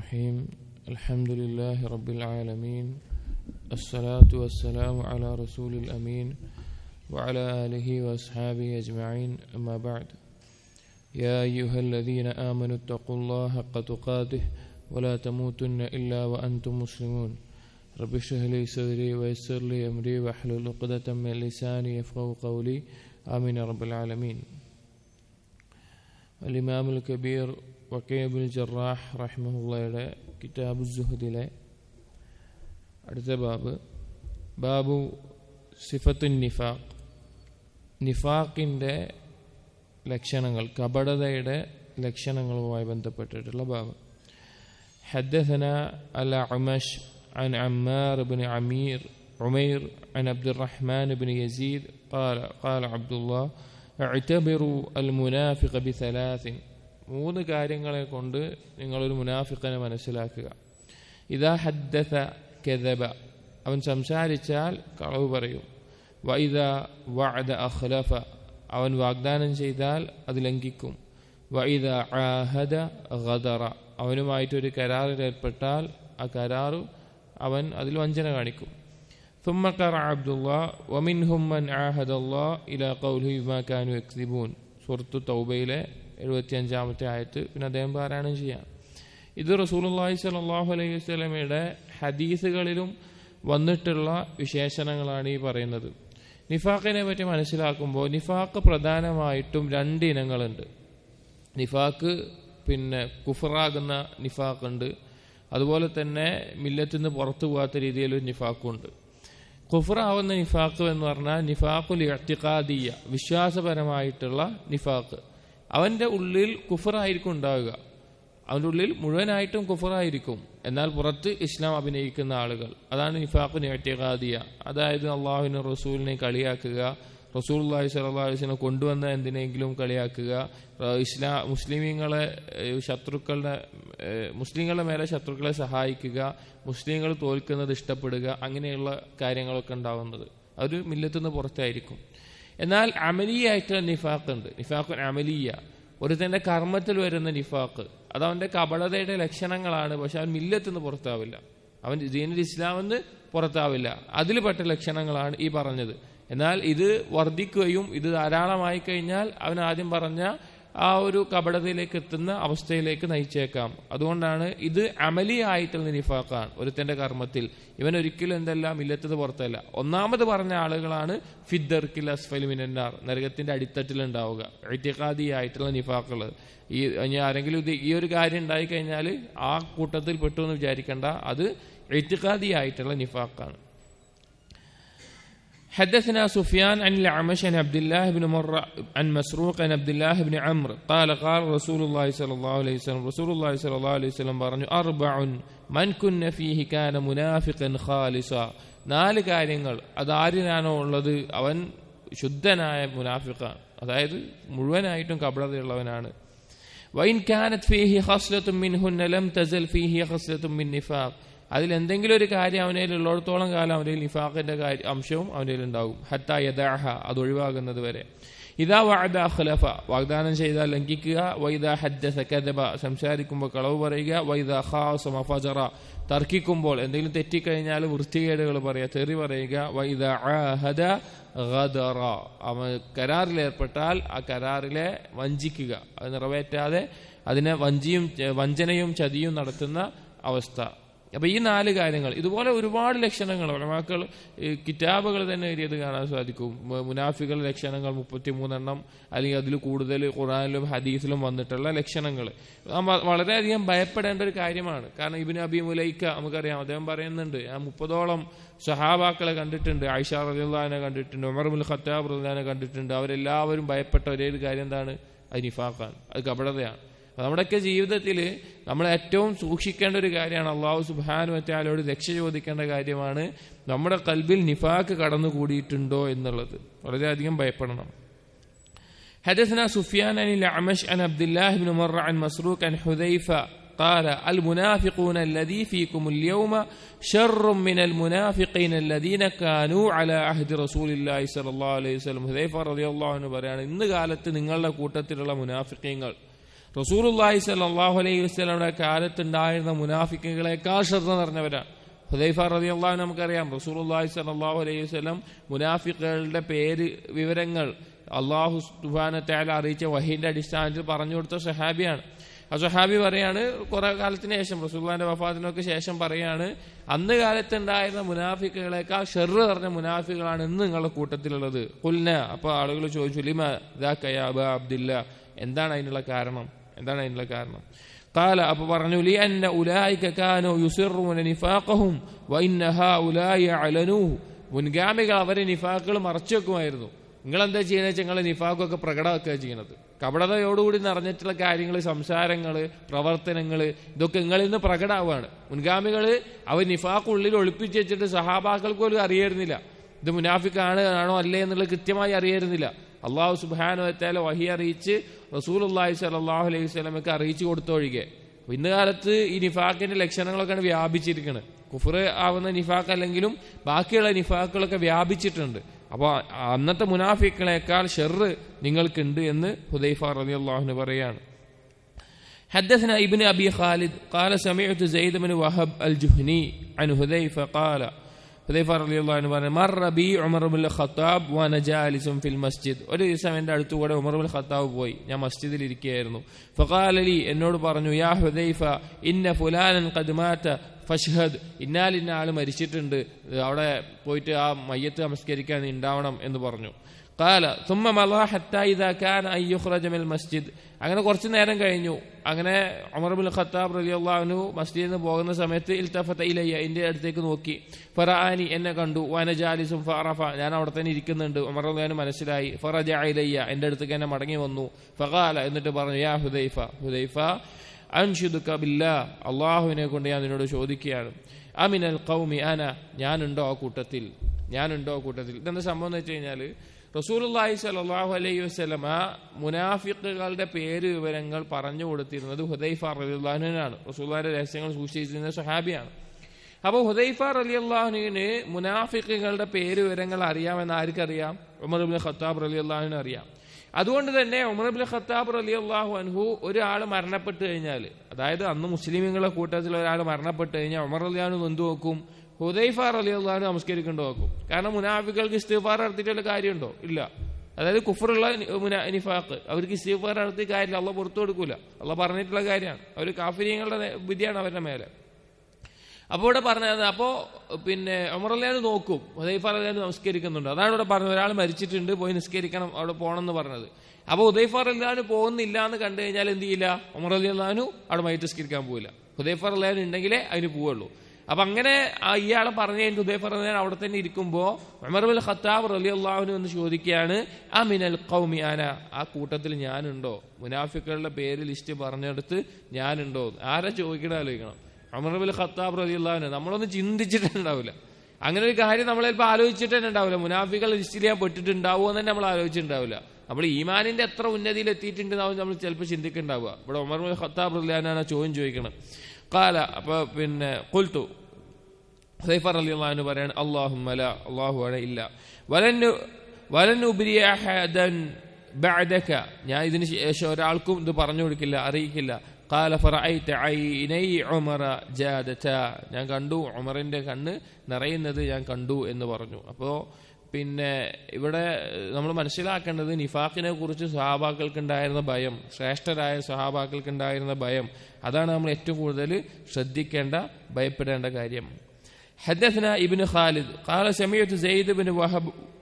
الرحيم الحمد لله رب العالمين الصلاة والسلام على رسول الأمين وعلى آله وأصحابه أجمعين أما بعد يا أيها الذين آمنوا اتقوا الله حق تقاته ولا تموتن إلا وأنتم مسلمون رب اشرح لي صدري ويسر لي أمري واحلل عقدة من لساني يفقهوا قولي آمين يا رب العالمين الإمام الكبير വക്കീബുൽ ജറാഹ് റഹ്മുള്ളയുടെ കിതാബു സുഹദിലെ അടുത്ത ബാബ് ബാബു സിഫത്തുൻ നിഫാഖ് നിഫാഖിൻ്റെ ലക്ഷണങ്ങൾ കപടതയുടെ ലക്ഷണങ്ങളുമായി ബന്ധപ്പെട്ടിട്ടുള്ള ബാബ് حدثنا الأعمش عن عمار بن عمير عمير عن عبد الرحمن بن يزيد قال قال عبد الله اعتبروا المنافق بثلاث മൂന്ന് കാര്യങ്ങളെ കൊണ്ട് നിങ്ങളൊരു മുനാഫിഖനെ മനസ്സിലാക്കുക ഇതാ ഹദ്ദഥ കെദബ അവൻ സംസാരിച്ചാൽ കളവ് പറയും വൈദ വഅദ അഖ്ലഫ അവൻ വാഗ്ദാനം ചെയ്താൽ അത് ലംഘിക്കും വൈദ ആഹദ ഗദറ അവനുമായിട്ടൊരു കരാറിൽ ഏർപ്പെട്ടാൽ ആ കരാറ് അവൻ അതിൽ വഞ്ചന കാണിക്കും ثم قرأ عبد الله ومنهم من عاهد الله إلى قوله ما كانوا يكذبون സൂറത്തു തൗബയിലെ എഴുപത്തി അഞ്ചാമത്തെ ആയത്ത് പിന്നെ അദ്ദേഹം പാരായണം ചെയ്യാം ഇത് റസൂലുള്ളാഹി സ്വല്ലല്ലാഹു അലൈഹി വസല്ലമയുടെ ഹദീസുകളിലും വന്നിട്ടുള്ള വിശേഷണങ്ങളാണ് ഈ പറയുന്നത് നിഫാഖിനെ പറ്റി മനസ്സിലാക്കുമ്പോൾ നിഫാഖ് പ്രധാനമായിട്ടും രണ്ട് ഇനങ്ങളുണ്ട് നിഫാഖ് പിന്നെ കുഫറാകുന്ന നിഫാഖുണ്ട് അതുപോലെ തന്നെ മില്ലത്തിൽ നിന്ന് പുറത്തു പോകാത്ത രീതിയിലൊരു നിഫാഖുണ്ട് കുഫറാവുന്ന നിഫാഖ് എന്ന് പറഞ്ഞാൽ നിഫാഖുൽ ഇഅ്തിഖാദിയ വിശ്വാസപരമായിട്ടുള്ള നിഫാഖ് അവൻ്റെ ഉള്ളിൽ കുഫറായിരിക്കും ഉണ്ടാവുക അവൻ്റെ ഉള്ളിൽ മുഴുവനായിട്ടും കുഫറായിരിക്കും എന്നാൽ പുറത്ത് ഇസ്ലാം അഭിനയിക്കുന്ന ആളുകൾ അതാണ് നിഫാഖു ഇഅ്തിഖാദിയ അതായത് അള്ളാഹുവിനെ റസൂലിനെ കളിയാക്കുക റസൂൽ അള്ളാഹി സ്വലാസ്ലിനെ കൊണ്ടുവന്ന എന്തിനെങ്കിലും കളിയാക്കുക ഇസ്ലാം മുസ്ലിമീങ്ങളെ ശത്രുക്കളുടെ മുസ്ലിങ്ങളുടെ മേലെ ശത്രുക്കളെ സഹായിക്കുക മുസ്ലിങ്ങൾ തോൽക്കുന്നത് ഇഷ്ടപ്പെടുക അങ്ങനെയുള്ള കാര്യങ്ങളൊക്കെ ഉണ്ടാവുന്നത് അതൊരു മില്ലത്തുനിന്ന് പുറത്തായിരിക്കും എന്നാൽ അമലിയായിട്ടുള്ള നിഫാഖ് ഉണ്ട് നിഫാഖ് അമലിയ ഒരു തന്നെ കർമ്മത്തിൽ വരുന്ന നിഫാഖ് അത് അവന്റെ കപടതയുടെ ലക്ഷണങ്ങളാണ് പക്ഷെ അവൻ മില്ലത്തുനിന്ന് പുറത്താവില്ല അവൻ ദീനുൽ ഇസ്ലാമെന്ന് പുറത്താവില്ല അതിൽ പെട്ട ലക്ഷണങ്ങളാണ് ഈ പറഞ്ഞത് എന്നാൽ ഇത് വർദ്ധിക്കുകയും ഇത് ധാരാളമായി കഴിഞ്ഞാൽ അവൻ ആദ്യം പറഞ്ഞ ആ ഒരു കപടതയിലേക്ക് എത്തുന്ന അവസ്ഥയിലേക്ക് നയിച്ചേക്കാം അതുകൊണ്ടാണ് ഇത് അമലിയായിട്ടുള്ള നിഫാഖാണ് ഒരുത്തന്റെ കർമ്മത്തിൽ ഇവൻ ഒരിക്കലും എന്തെല്ലാം ഇല്ലത്തത് പുറത്തല്ല ഒന്നാമത് പറഞ്ഞ ആളുകളാണ് ഫിദ്ദർക്കിൽ അസ്ഫലിമിനാർ നരകത്തിന്റെ അടിത്തട്ടിൽ ഉണ്ടാവുക ഐത്യക്കാദി ആയിട്ടുള്ള നിഫാഖുകൾ ഈ ഇനി ആരെങ്കിലും ഇത് ഈ ഒരു കാര്യം ഉണ്ടായി കഴിഞ്ഞാൽ ആ കൂട്ടത്തിൽ പെട്ടു എന്ന് വിചാരിക്കേണ്ട അത് ഐത്യക്കാദി ആയിട്ടുള്ള നിഫാഖാണ് حدثنا سفيان عن الأعمش عن عبد الله بن مرة عن مسروق عن عبد الله بن عمرو قال قال رسول الله صلى الله عليه وسلم رسول الله صلى الله عليه وسلم പറഞ്ഞു أربع من كن فيه كان منافقا خالصا നാല് കാര്യങ്ങൾ അതാരിനാണോ ഉള്ളത് അവൻ ശുദ്ധനായ മുനാഫിഖാണ് അതായത് മുഴുവനായിട്ടും കപടതയുള്ളവനാണ് വൈൻ കാനത്ത് ഫീഹി ഹസ്ലത്തും മിൻഹുന്ന ലം തസൽ ഫീഹി ഹസ്ലത്തും മിൻ നിഫാഖ് അതിൽ എന്തെങ്കിലും ഒരു കാര്യം അവനിൽ ഉള്ളിടത്തോളം കാലം അവനിൽ നിഫാഖിന്റെ അംശവും അവനിൽ ഉണ്ടാകും ഹത്ത യദാഹ അത് ഒഴിവാകുന്നത് വരെ ഇതാ വാദ ഖലഫ വാഗ്ദാനം ചെയ്താൽ ലംഘിക്കുക വൈദ ഹദ്ദസ കദബ സംസാരിക്കുമ്പോൾ കളവ് പറയുക വൈദ ഖാസ മഫജറ തർക്കിക്കുമ്പോൾ എന്തെങ്കിലും തെറ്റിക്കഴിഞ്ഞാൽ വൃത്തികേടുകൾ പറയുക തെറി പറയുക വൈദ ആഹദ ഗദറ അവൻ കരാറിൽ ഏർപ്പെട്ടാൽ ആ കരാറിലെ വഞ്ചിക്കുക അത് നിറവേറ്റാതെ അതിനെ വഞ്ചിയും വഞ്ചനയും ചതിയും നടത്തുന്ന അവസ്ഥ അപ്പൊ ഈ നാല് കാര്യങ്ങൾ ഇതുപോലെ ഒരുപാട് ലക്ഷണങ്ങൾ ഒലമാക്കൾ കിതാബുകൾ തന്നെ എഴുതിയത് കാണാൻ സാധിക്കും മുനാഫികളുടെ ലക്ഷണങ്ങൾ മുപ്പത്തിമൂന്നെണ്ണം അല്ലെങ്കിൽ അതിൽ കൂടുതൽ ഖുറാനിലും ഹദീസിലും വന്നിട്ടുള്ള ലക്ഷണങ്ങൾ വളരെയധികം ഭയപ്പെടേണ്ട ഒരു കാര്യമാണ് കാരണം ഇബിന് അബി മുലൈക്ക നമുക്കറിയാം അദ്ദേഹം പറയുന്നുണ്ട് ആ മുപ്പതോളം സഹാബാക്കളെ കണ്ടിട്ടുണ്ട് ആയിഷ റലിനെ കണ്ടിട്ടുണ്ട് ഉമർമുൽ ഖത്താബ് റലിനെ കണ്ടിട്ടുണ്ട് അവരെല്ലാവരും ഭയപ്പെട്ട ഒരേ ഒരു കാര്യം എന്താണ് അത് നിഫാഖാൻ അത് കപടതയാണ് നമ്മുടെയൊക്കെ ജീവിതത്തിൽ നമ്മൾ ഏറ്റവും സൂക്ഷിക്കേണ്ട ഒരു കാര്യമാണ് അള്ളാഹു സുബാനു മറ്റാലോട് രക്ഷ ചോദിക്കേണ്ട കാര്യമാണ് നമ്മുടെ കൽബിൽ നിഫാക്ക് കടന്നുകൂടിയിട്ടുണ്ടോ എന്നുള്ളത് വളരെയധികം ഭയപ്പെടണം حدثنا سفيان عن الأعمش عن عبد الله بن مر عن مسروق عن حذيفة قال المنافقون الذي فيكم اليوم شر من المنافقين الذين كانوا على عهد رسول الله صلى الله عليه وسلم حذيفة رضي الله عنه പറയാണ് ഇന്ന് കാലത്ത് നിങ്ങളുടെ കൂട്ടത്തിലുള്ള മുനാഫിക്കീങ്ങൾ റസൂലുല്ലാഹി സല്ലാഹു അലൈഹി വസ്ലയുടെ കാലത്തുണ്ടായിരുന്ന മുനാഫിക്കുകളെക്കാൾ ശ്രദ്ധ നിറഞ്ഞവരാണ് ഹുദൈഫ റതി അള്ളാഹു നമുക്കറിയാം റസൂലുല്ലാഹി സല്ലാഹു അലൈഹി വസ്ലം മുനാഫിക്കുകളുടെ പേര് വിവരങ്ങൾ അള്ളാഹു സുബാനത്തായാലും അറിയിച്ച വഹീന്റെ അടിസ്ഥാനത്തിൽ പറഞ്ഞു കൊടുത്ത സഹാബിയാണ് ആ സഹാബി പറയാണ് കുറെ കാലത്തിന് ശേഷം റസൂല്ലാന്റെ വഫാത്തിനൊക്കെ ശേഷം പറയാണ് അന്ന് കാലത്തുണ്ടായിരുന്ന മുനാഫിക്കുകളെക്കാൾ ഷെറ് പറഞ്ഞ മുനാഫികളാണ് ഇന്ന് നിങ്ങളുടെ കൂട്ടത്തിലുള്ളത് കുൽന അപ്പൊ ആളുകൾ ചോദിച്ചു ലിമ അബ അബ്ദില്ല എന്താണ് അതിനുള്ള കാരണം എന്താണ് അതിനുള്ള കാരണം قال അപ്പൊ പറഞ്ഞു ലി അന്ന ഉലായിക കാനു യുസിറുന നിഫാഖഹും വഇന്ന ഹഉലായി അലനൂഹു മുൻഗാമികൾ അവരെ നിഫാക്കുകൾ മറച്ചു വെക്കുമായിരുന്നു നിങ്ങൾ എന്താ ചെയ്യുന്നത് വെച്ചാൽ നിങ്ങൾ നിഫാഖൊക്കെ പ്രകടമാക്കുക ചെയ്യുന്നത് കപടതയോടുകൂടി നിറഞ്ഞിട്ടുള്ള കാര്യങ്ങൾ സംസാരങ്ങൾ പ്രവർത്തനങ്ങൾ ഇതൊക്കെ നിങ്ങളിൽ നിന്ന് പ്രകടമാവുകയാണ് മുൻഗാമികൾ അവർ നിഫാഖ് ഉള്ളിൽ ഒളിപ്പിച്ച് വെച്ചിട്ട് സഹാബാക്കൾക്ക് പോലും അറിയായിരുന്നില്ല ഇത് മുനാഫിക്കാണ് ആണോ അല്ലേ എന്നുള്ളത് കൃത്യമായി അറിയായിരുന്നില്ല അള്ളാഹു സുബാനു വറ്റാല വഹി അറിയിച്ച് റസൂൽ അള്ളാഹി സലാഹു അലൈഹി സ്വലമൊക്കെ അറിയിച്ചു കൊടുത്തൊഴികെ ഇന്ന് കാലത്ത് ഈ നിഫാഖിന്റെ ലക്ഷണങ്ങളൊക്കെയാണ് വ്യാപിച്ചിരിക്കുന്നത് കുഫർ ആവുന്ന നിഫാഖ് അല്ലെങ്കിലും ബാക്കിയുള്ള നിഫാഖുകളൊക്കെ വ്യാപിച്ചിട്ടുണ്ട് അപ്പോൾ അന്നത്തെ മുനാഫിക്കളെക്കാൾ ഷെറ് നിങ്ങൾക്കുണ്ട് എന്ന് ഹുദൈഫ റബി അള്ളാഹുന് പറയാണ് حدثنا ابن أبي خالد قال سمعت زيد بن وهب الجهني عن هذيفة قال ഹുദൈഫ റളിയല്ലാഹു അൻഹു പറഞ്ഞു മർ റബി ഉമർ ഇബ്നുൽ ഖത്താബ് വന ജാലിസും ഫിൽ മസ്ജിദ് ഒരു ദിവസം എൻ്റെ അടുത്തുകൂടെ ഉമർ ഇബ്നുൽ ഖത്താബ് പോയി ഞാൻ മസ്ജിദിൽ ഇരിക്കുകയായിരുന്നു ഫഖാല ലി എന്നോട് പറഞ്ഞു യാ ഹുദൈഫ ഇന്ന ഫുലാനൻ ഖദ് മാത ഫഷ്ഹദ് ഇന്നാലിന്ന ആൾ മരിച്ചിട്ടുണ്ട് അവിടെ പോയിട്ട് ആ മയ്യത്ത് നമസ്കരിക്കാൻ നീ ഉണ്ടാവണം എന്ന് പറഞ്ഞു കാല തുമ്മ മലാ ഹത്ത ഇദാ കാന അൻ യുഖ്റജ മിൽ മസ്ജിദ് അങ്ങനെ കുറച്ചു നേരം കഴിഞ്ഞു അങ്ങനെ ഉമർ ബിൻ ഖത്താബ് റളിയല്ലാഹു മസ്ജിദിൽ നിന്ന് പോകുന്ന സമയത്ത് ഇൽതഫത ഇലയ്യ എൻ്റെ അടുത്തേക്ക് നോക്കി ഫറാനി എന്നെ കണ്ടു വന ജാലിസും ഫറഫ ഞാൻ അവിടെ തന്നെ ഇരിക്കുന്നുണ്ട് ഉമർ റളിയല്ലാഹു മനസ്സിലായി ഫറജ ഇലയ്യ എൻ്റെ അടുത്തേക്ക് എന്നെ മടങ്ങി വന്നു ഫഖാല എന്നിട്ട് പറഞ്ഞു യാ ഹുദൈഫ ഹുദൈഫ അൻഷുദുക ബില്ലാ അള്ളാഹുവിനെ കൊണ്ട് ഞാൻ നിന്നോട് ചോദിക്കുകയാണ് അമിനൽ ഖൗമി അന ഞാനുണ്ടോ ആ കൂട്ടത്തിൽ ഞാനുണ്ടോ ആ കൂട്ടത്തിൽ ഇതെന്താ സംഭവം എന്ന് വെച്ച് കഴിഞ്ഞാൽ റസൂലുള്ളാഹി സ്വല്ലല്ലാഹു അലൈഹി വസല്ലമ മുനാഫിക്കുകളുടെ പേര് വിവരങ്ങൾ പറഞ്ഞു കൊടുത്തിരുന്നത് ഹുദൈഫ റളിയല്ലാഹുവിനാണ് റസൂലുള്ളാഹിന്റെ രഹസ്യങ്ങൾ സൂക്ഷിച്ചിരുന്ന സഹാബിയാണ് അപ്പോൾ ഹുദൈഫ റളിയല്ലാഹുവിന് മുനാഫിക്കുകളുടെ പേര് വിവരങ്ങൾ അറിയാമെന്ന് ആർക്കറിയാം ഉമർ ഇബ്നു ഖത്താബ് റളിയല്ലാഹുവിന് അറിയാം അതുകൊണ്ട് തന്നെ ഉമർ ഇബ്നു ഖത്താബ് റളിയല്ലാഹു അൻഹു ഒരാൾ മരണപ്പെട്ട് കഴിഞ്ഞാൽ അതായത് അന്ന് മുസ്ലിമുകളുടെ കൂട്ടത്തിൽ ഒരാൾ മരണപ്പെട്ട് കഴിഞ്ഞാൽ ഉമർ റളിയാഹു എന്തു നോക്കും ഹുദൈഫ റളിയല്ലാഹു നമസ്കരിക്കേണ്ടി നോക്കും കാരണം മുനാഫികൾക്ക് ഇസ്തിഫാർ നടത്തിയിട്ടുള്ള കാര്യമുണ്ടോ ഇല്ല അതായത് കുഫറുള്ള മുന നിഫാഖ് അവർക്ക് ഇസ്തിഫാർ നടത്തിയ കാര്യമില്ല അള്ള പുറത്തു കൊടുക്കൂല അള്ള പറഞ്ഞിട്ടുള്ള കാര്യമാണ് അവർ കാഫിര്യങ്ങളുടെ വിദ്യയാണ് അവരുടെ മേലെ അപ്പോൾ ഇവിടെ പറഞ്ഞത് അപ്പോൾ പിന്നെ ഉമറല്ലാന്ന് നോക്കും ഹുദൈഫ റളിയാഹു നമസ്കരിക്കുന്നുണ്ട് അതാണ് ഇവിടെ പറഞ്ഞത് ഒരാൾ മരിച്ചിട്ടുണ്ട് പോയി നിസ്കരിക്കണം അവിടെ പോകണം എന്ന് പറഞ്ഞത് അപ്പോൾ ഹുദൈഫ റളിയാഹു പോകുന്നില്ല എന്ന് കണ്ടു കഴിഞ്ഞാൽ എന്ത് ചെയ്യില്ല ഉമർ അലിയാഹു അവിടെ മൈറ്റ് നിസ്കരിക്കാൻ പോവില്ല ഹുദൈഫ റളിയാഹു ഉണ്ടെങ്കിലേ അതിന് പോവുള്ളൂ അപ്പൊ അങ്ങനെ ആ ഇയാളെ പറഞ്ഞു കഴിഞ്ഞിട്ട് ഹുദൈഫ റളിയാഹു അവിടെ തന്നെ ഇരിക്കുമ്പോൾ ഉമർ ബിൻ ഖത്താബ് റളിയല്ലാഹു എന്ന് ചോദിക്കുകയാണ് ആ മിനൽ ഖൗമി ആന ആ കൂട്ടത്തിൽ ഞാനുണ്ടോ മുനാഫിക്കുകളുടെ പേര് ലിസ്റ്റ് പറഞ്ഞെടുത്ത് ഞാനുണ്ടോ ആരാ ചോദിക്കണം ആലോചിക്കണം അമർബുൽ ഖത്താബ് റതിയുള്ളവന് നമ്മളൊന്നും ചിന്തിച്ചിട്ടുണ്ടാവില്ല അങ്ങനെ ഒരു കാര്യം നമ്മൾ ചിലപ്പോൾ ആലോചിച്ചിട്ട് തന്നെ ഉണ്ടാവില്ല മുനാഫികൾ ലിസ്റ്റിൽ ഞാൻ പെട്ടിട്ടുണ്ടാവുമോ എന്ന് തന്നെ നമ്മൾ ആലോചിച്ചിട്ടുണ്ടാവില്ല നമ്മൾ ഈമാനിന്റെ എത്ര ഉന്നതിയിൽ എത്തിയിട്ടുണ്ടാവും നമ്മൾ ചിലപ്പോൾ ചിന്തിക്കുന്നുണ്ടാവുക ഇവിടെ ഉമർബുൽ ഖത്താബ് റലിയാനാണ് ചോദ്യം ചോദിക്കണം കാല അപ്പൊ പിന്നെ കൊൽത്തു ഹൈഫർ അലി അള്ളഹാന് പറയാണ് അള്ളാഹുമല അള്ളാഹു ആണ് ഇല്ല വലന്നു വലന്നുബിരിയൻ ബഅദക ഞാൻ ഇതിന് ശേഷം ഒരാൾക്കും ഇത് പറഞ്ഞു കൊടുക്കില്ല അറിയിക്കില്ല قال فرأيت عيني عمر جادتا ഞാൻ കണ്ടു ഉമറിന്റെ കണ്ണ് നിറയുന്നത് ഞാൻ കണ്ടു എന്ന് പറഞ്ഞു അപ്പോൾ പിന്നെ ഇവിടെ നമ്മൾ മനസ്സിലാക്കേണ്ടത് നിഫാഖിനെ കുറിച്ച് സഹാബാക്കൾക്കുണ്ടായിരുന്ന ഭയം ശ്രേഷ്ഠരായ സഹാബാക്കൾക്കുണ്ടായിരുന്ന ഭയം അതാണ് നമ്മൾ ഏറ്റവും കൂടുതൽ ശ്രദ്ധിക്കേണ്ട ഭയപ്പെടേണ്ട കാര്യം حدثنا ابن خالد قال سمعت زيد بن وهب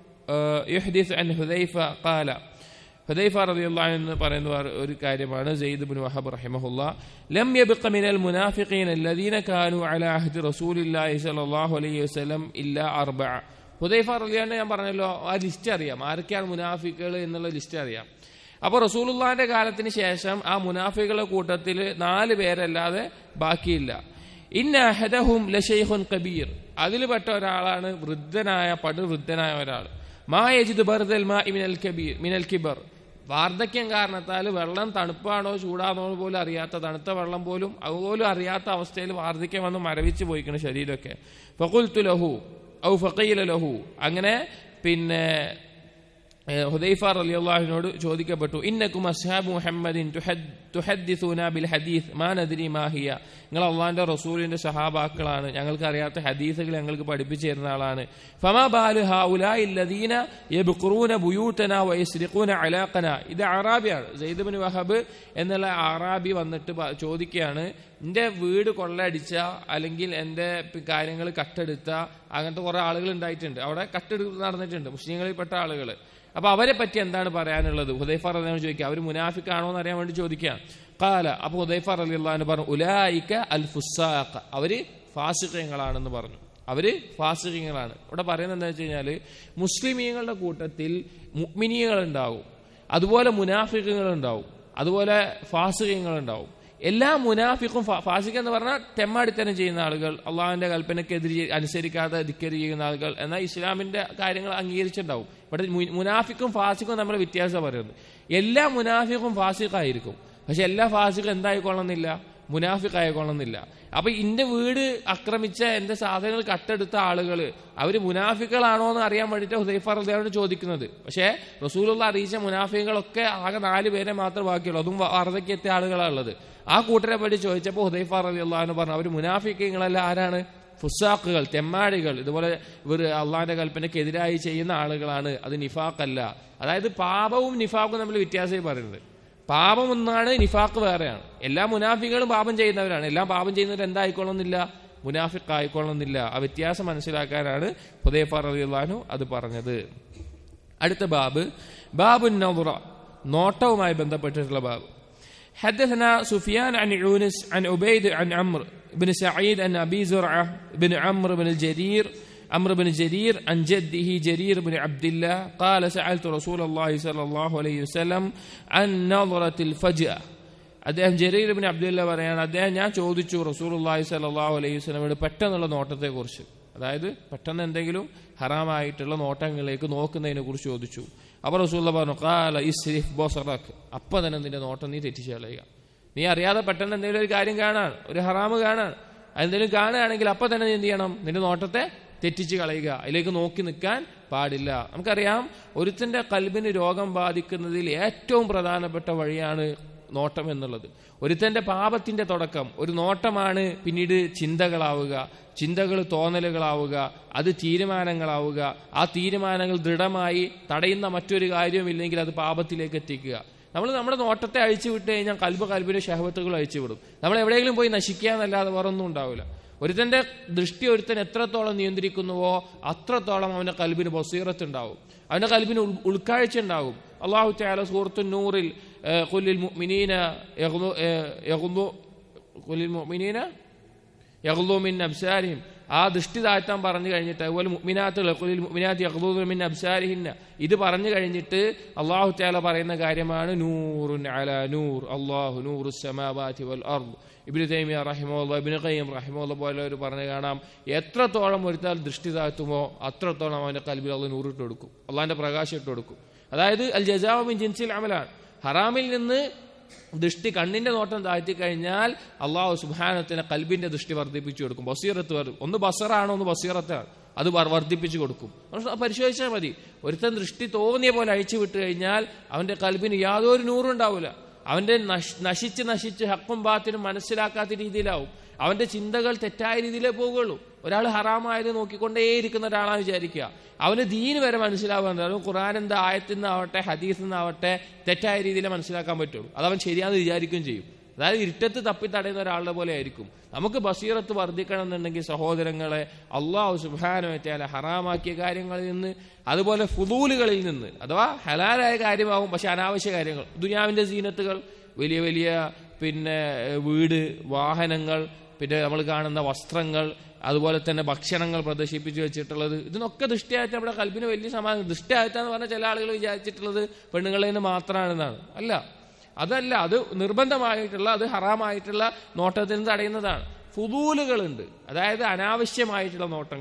يحدث عن حذيفة قال ഹുദൈഫ റളിയല്ലാഹു എന്ന് പറയുന്ന ഒരു കാര്യമാണ് സെയ്ദ് ബിൻ വഹബ് റഹിമഹുല്ല ലം യബ്ഖ മിനൽ മുനാഫിഖീന الذين كانوا على عهد رسول الله صلى الله عليه وسلم الا اربعه ഹുദൈഫ റളിയല്ലാഹു ഞാൻ പറഞ്ഞല്ലോ ആ ലിസ്റ്റ് അറിയാം ആരൊക്കെയാണ് മുനാഫിക്കുകൾ എന്നുള്ള ലിസ്റ്റ് അറിയാം അപ്പോൾ റസൂലുള്ളാഹിന്റെ കാലത്തിന് ശേഷം ആ മുനാഫികളുടെ കൂട്ടത്തിൽ നാല് പേരല്ലാതെ ബാക്കിയില്ല ഇന്ന അഹദഹും ലഷൈഖുൻ കബീർ അതിൽപ്പെട്ട ഒരാളാണ് വൃദ്ധനായ പടുവൃദ്ധനായ ഒരാൾ മാ യജിദ് ബർദൽ മാ മിനൽ കബീർ മിനൽ കിബർ വാർദ്ധക്യം കാരണത്താൽ വെള്ളം തണുപ്പാണോ ചൂടാണോ പോലും അറിയാത്ത തണുത്ത വെള്ളം പോലും അതുപോലും അറിയാത്ത അവസ്ഥയിൽ വാർദ്ധക്യം വന്ന് മരവിച്ച് പോയിക്കണം ശരീരമൊക്കെ ഫകുൽത്തു ലഹു ഔ ഫക്കീല ലഹു അങ്ങനെ പിന്നെ ഏഹ് ഹുദൈഫ റളിയല്ലാഹുവിനോട് ചോദിക്കപ്പെട്ടു ഇന്നക്കും അസ്ഹാബ് മുഹമ്മദിൻ തുഹദ്- തുഹദ്ദിസൂന ബിൽ ഹദീസ് മാ നദ്രി മാ ഹിയ നിങ്ങൾ അള്ളാഹിന്റെ റസൂലിന്റെ സഹാബാക്കളാണ് ഞങ്ങൾക്ക് അറിയാത്ത ഹദീസുകൾ ഞങ്ങൾക്ക് പഠിപ്പിച്ചു തരുന്ന ആളാണ് ഫമാ ബാലു ഹൗലായി ലദീന യബ്ഖുറൂന ബുയൂതന വയസ്രിഖൂന അലാഖന ഇത് അറാബിയാണ് സെയ്ദ് ബിൻ വഹബ് എന്നുള്ള അറാബി വന്നിട്ട് പ- ചോദിക്കുകയാണ് എന്റെ വീട് കൊള്ളയടിച്ച അല്ലെങ്കിൽ എന്റെ കാര്യങ്ങൾ കട്ടെടുത്ത അങ്ങനത്തെ കുറെ ആളുകൾ ഉണ്ടായിട്ടുണ്ട് അവിടെ കട്ടെടുത്ത് നടന്നിട്ടുണ്ട് മുസ്ലിങ്ങളിൽപ്പെട്ട ആളുകൾ അപ്പൊ അവരെ പറ്റി എന്താണ് പറയാനുള്ളത് ഹുദൈഫ റളിയല്ലാഹു ചോദിക്കുക അവർ മുനാഫിക്കാണോ എന്ന് അറിയാൻ വേണ്ടി ചോദിക്കുകയാണ് കാല അപ്പൊ ഹുദൈഫ റളിയല്ലാഹു പറഞ്ഞു ഉലായിക അൽ ഫുസാഖ് അവര് ഫാസിഖ്യങ്ങളാണെന്ന് പറഞ്ഞു അവര് ഫാസിഖ്യങ്ങളാണ് ഇവിടെ പറയുന്നത് എന്താ വെച്ച് കഴിഞ്ഞാല് മുസ്ലിമീങ്ങളുടെ കൂട്ടത്തിൽ മുഅ്മിനീങ്ങൾ ഉണ്ടാവും അതുപോലെ മുനാഫിക്കുകൾ ഉണ്ടാവും അതുപോലെ ഫാസിഖ്യങ്ങൾ ഉണ്ടാവും എല്ലാ മുനാഫിക്കും ഫാ- ഫാസിഖ് എന്ന് പറഞ്ഞാൽ തെമ്മാടിത്തരം ചെയ്യുന്ന ആളുകൾ അള്ളാഹുവിന്റെ കൽപ്പനക്കെതിരെ അനുസരിക്കാതെ ധിക്കരി ചെയ്യുന്ന ആളുകൾ എന്നാൽ ഇസ്ലാമിന്റെ കാര്യങ്ങൾ അംഗീകരിച്ചിട്ടുണ്ടാവും ഇവിടെ മു- മുനാഫിക്കും ഫാസിക്കും നമ്മൾ വ്യത്യാസം പറയുന്നത് എല്ലാ മുനാഫിക്കും ഫാസിഖായിരിക്കും പക്ഷെ എല്ലാ ഫാസിഖും എന്തായിക്കൊള്ളുന്നില്ല മുനാഫിഖ് ആയിക്കൊള്ളുന്നില്ല അപ്പൊ ഇന്റെ വീട് ആക്രമിച്ച എന്റെ സാധനങ്ങൾ കട്ടെടുത്ത ആളുകൾ അവര് മുനാഫിക്കുകളാണോ എന്ന് അറിയാൻ വേണ്ടിയിട്ട് ഹുദൈഫ റളിയല്ലാഹു ചോദിക്കുന്നത് പക്ഷേ റസൂലുള്ള അറിയിച്ച മുനാഫികളൊക്കെ ആകെ നാല് പേരെ മാത്രമേ ബാക്കിയുള്ളൂ അതും വാർദ്ധയ്ക്ക് എത്തിയ ആളുകളാണ് ഉള്ളത് ആ കൂട്ടരെ പറ്റി ചോദിച്ചപ്പോൾ ഹുദൈഫ റളിയല്ലാഹു പറഞ്ഞു അവർ മുനാഫിക്കങ്ങളല്ല ആരാണ് ഫുസാഖുകൾ തെമ്മാടികൾ ഇതുപോലെ ഇവർ അള്ളാഹിന്റെ കൽപ്പനയ്ക്കെതിരായി ചെയ്യുന്ന ആളുകളാണ് അത് നിഫാഖല്ല അതായത് പാപവും നിഫാഖും തമ്മിൽ വ്യത്യാസമായി പറയുന്നത് പാപം ഒന്നാണ് നിഫാഖ് വേറെയാണ് എല്ലാ മുനാഫികളും പാപം ചെയ്യുന്നവരാണ് എല്ലാം പാപം ചെയ്യുന്നവർ എന്തായിക്കൊള്ളുന്നില്ല മുനാഫിഖ് ആയിക്കൊള്ളുന്നില്ല ആ വ്യത്യാസം മനസ്സിലാക്കാനാണ് ഹുദൈഫ റളിയല്ലാഹു അത് പറഞ്ഞത് അടുത്ത ബാബ് ബാബു നൗറ നോട്ടവുമായി ബന്ധപ്പെട്ടിട്ടുള്ള ബാബ് حدثنا سفيان عن يونس عن عبيد عن عمرو بن سعيد عن ابي زرعه بن عمرو بن الجرير عمرو بن جرير عن جده جرير بن عبد الله قال سألت رسول الله صلى الله عليه وسلم عن نظرة الفجأة അദ്ദേഹം ജരീർ ബിൻ അബ്ദുല്ല പറയാണ് അദ്ദേഹം ഞാൻ ചോദിച്ചു റസൂലുള്ളാഹി സ്വല്ലല്ലാഹു അലൈഹി വസല്ലമയുടെ പെട്ടെന്നുള്ള നോട്ടത്തെക്കുറിച്ച് അതായത് പെട്ടെന്ന് എന്തെങ്കിലും ഹറാമായിട്ടുള്ള നോട്ടങ്ങളിലേക്ക് നോക്കുന്നതിനെ കുറിച്ച് ചോദിച്ചു അപ്പോൾ റസൂല്ല പറഞ്ഞു കാല ഇസ്രിഫ് ബോസറക്ക് അപ്പം തന്നെ നിന്റെ നോട്ടം നീ തെറ്റിച്ച് കളയുക നീ അറിയാതെ പെട്ടെന്ന് എന്തെങ്കിലും ഒരു കാര്യം കാണാൻ ഒരു ഹറാമ് കാണാൻ എന്തെങ്കിലും കാണുകയാണെങ്കിൽ അപ്പം തന്നെ നീ എന്ത് ചെയ്യണം നിന്റെ നോട്ടത്തെ തെറ്റിച്ച് കളയുക അതിലേക്ക് നോക്കി നിൽക്കാൻ പാടില്ല നമുക്കറിയാം ഒരുത്തിന്റെ കൽബിന് രോഗം ബാധിക്കുന്നതിൽ ഏറ്റവും പ്രധാനപ്പെട്ട വഴിയാണ് നോട്ടം എന്നുള്ളത് ഒരുത്തന്റെ പാപത്തിന്റെ തുടക്കം ഒരു നോട്ടമാണ് പിന്നീട് ചിന്തകളാവുക ചിന്തകൾ തോന്നലുകളാവുക അത് തീരുമാനങ്ങളാവുക ആ തീരുമാനങ്ങൾ ദൃഢമായി തടയുന്ന മറ്റൊരു കാര്യവുമില്ലെങ്കിൽ അത് പാപത്തിലേക്ക് എത്തിക്കുക നമ്മൾ നമ്മുടെ നോട്ടത്തെ അഴിച്ചു വിട്ട് കഴിഞ്ഞാൽ കൽബ് കൽബിന്റെ ഷഹവത്തുകൾ അഴിച്ചു വിടും നമ്മൾ എവിടെയെങ്കിലും പോയി നശിക്കുക എന്നല്ലാതെ വേറെ ഒന്നും ഉണ്ടാവില്ല ഒരുത്തന്റെ ദൃഷ്ടി ഒരുത്തൻ എത്രത്തോളം നിയന്ത്രിക്കുന്നുവോ അത്രത്തോളം അവന്റെ കൽബിന് ബസീറത്ത് ഉണ്ടാവും അവന്റെ കൽബിന് ഉൾ- ഉൾക്കാഴ്ച ഉണ്ടാവും അള്ളാഹു താല സൂറത്തു നൂറിൽ ഏഹ്, ഖുലിൽ മുഅ്മിനീന യഗ്ളു- ഏഹ്, യഗ്ളു- ഖുലിൽ മുഅ്മിനീന യഗ്ളു മിൻ അബ്സാരിഹിം ആ ദൃഷ്ടി താഴ്ത്താൻ പറഞ്ഞു കഴിഞ്ഞിട്ട് അതുപോലെ മുഅ്മിനാത്തുകൾ ഖുലിൽ മുഅ്മിനാത്ത് യഗ്ളു മിൻ അബ്സാരിഹിന്ന ഇത് പറഞ്ഞു കഴിഞ്ഞിട്ട് അള്ളാഹു താല പറയുന്ന കാര്യമാണ് നൂറുൻ അലാ നൂർ അള്ളാഹു നൂറു സമാവാതി വൽ അർദ് ഇബ്നു തൈമിയ റഹിമുള്ള ഇബ്നു ഖയ്യിം റഹിമുള്ള പോലെയൊരു പറഞ്ഞു കാണാം എത്രത്തോളം ഒരുത്താൽ ദൃഷ്ടി താഴ്ത്തുമോ അത്രത്തോളം അവന്റെ കൽബിൽ അള്ളാഹ് നൂറിട്ട് കൊടുക്കും അള്ളാഹിന്റെ പ്രകാശം ഇട്ട് കൊടുക്കും അതായത് അൽ ജസാവു മിൻ ജിൻസിൽ അമലാണ് ഹറാമിൽ നിന്ന് ദൃഷ്ടി കണ്ണിന്റെ നോട്ടം താഴ്ത്തി കഴിഞ്ഞാൽ അള്ളാഹു സുബാനത്തിന് കൽബിന്റെ ദൃഷ്ടി വർദ്ധിപ്പിച്ചു കൊടുക്കും ബസീറത്ത് വരും ഒന്ന് ബസറാണോ ഒന്ന് ബസീറത്താണ് അത് വർ- വർദ്ധിപ്പിച്ചു കൊടുക്കും അത് പരിശോധിച്ചാൽ മതി ഒരുത്തൻ ദൃഷ്ടി തോന്നിയ പോലെ അഴിച്ചു വിട്ട് കഴിഞ്ഞാൽ അവന്റെ കൽബിന് യാതൊരു നൂറും ഉണ്ടാവില്ല അവന്റെ നശ്- നശിച്ച് നശിച്ച് ഹക്കും ബാത്തിനും മനസ്സിലാക്കാത്ത രീതിയിലാവും അവന്റെ ചിന്തകൾ തെറ്റായ രീതിയിലേ പോകുള്ളൂ ഒരാൾ ഹറാമായത് നോക്കിക്കൊണ്ടേയിരിക്കുന്ന ഒരാളാണ് വിചാരിക്കുക അവന് ദീന് വരെ മനസ്സിലാവാൻ അവൻ ഖുറാൻ എന്താ ആയത്തിൽ നിന്നാവട്ടെ ഹദീസിൽ നിന്നാവട്ടെ തെറ്റായ രീതിയിലേ മനസ്സിലാക്കാൻ പറ്റുള്ളൂ അത് അവൻ ശരിയാണെന്ന് വിചാരിക്കുകയും ചെയ്യും അതായത് ഇരുട്ടത്ത് തപ്പി തടയുന്ന ഒരാളുടെ പോലെ ആയിരിക്കും നമുക്ക് ബസീറത്ത് വർദ്ധിക്കണം എന്നുണ്ടെങ്കിൽ സഹോദരങ്ങളെ അള്ളാഹു സുബാനുവറ്റാല ഹറാമാക്കിയ കാര്യങ്ങളിൽ നിന്ന് അതുപോലെ ഫുദൂലുകളിൽ നിന്ന് അഥവാ ഹലാലായ കാര്യമാവും പക്ഷെ അനാവശ്യ കാര്യങ്ങൾ ദുനിയാവിന്റെ സീനത്തുകൾ വലിയ വലിയ പിന്നെ ഏഹ്, വീട് വാഹനങ്ങൾ പിന്നെ നമ്മൾ കാണുന്ന വസ്ത്രങ്ങൾ അതുപോലെ തന്നെ ഭക്ഷണങ്ങൾ പ്രദർശിപ്പിച്ചു വെച്ചിട്ടുള്ളത് ഇതിനൊക്കെ ദൃഷ്ടിയായിട്ട് നമ്മുടെ കൽപ്പിന് വലിയ സമാധാനം ദൃഷ്ടിയായിട്ടാന്ന് പറഞ്ഞാൽ ചില ആളുകൾ വിചാരിച്ചിട്ടുള്ളത് പെണ്ണുങ്ങളിൽ നിന്ന് മാത്രമാണെന്നാണ് അല്ല അതല്ല അത് നിർബന്ധമായിട്ടുള്ള അത് ഹറാമായിട്ടുള്ള നോട്ടത്തിൽ നിന്ന് തടയുന്നതാണ് ഫുദൂലുകളുണ്ട് അതായത് അനാവശ്യമായിട്ടുള്ള നോട്ടങ്ങൾ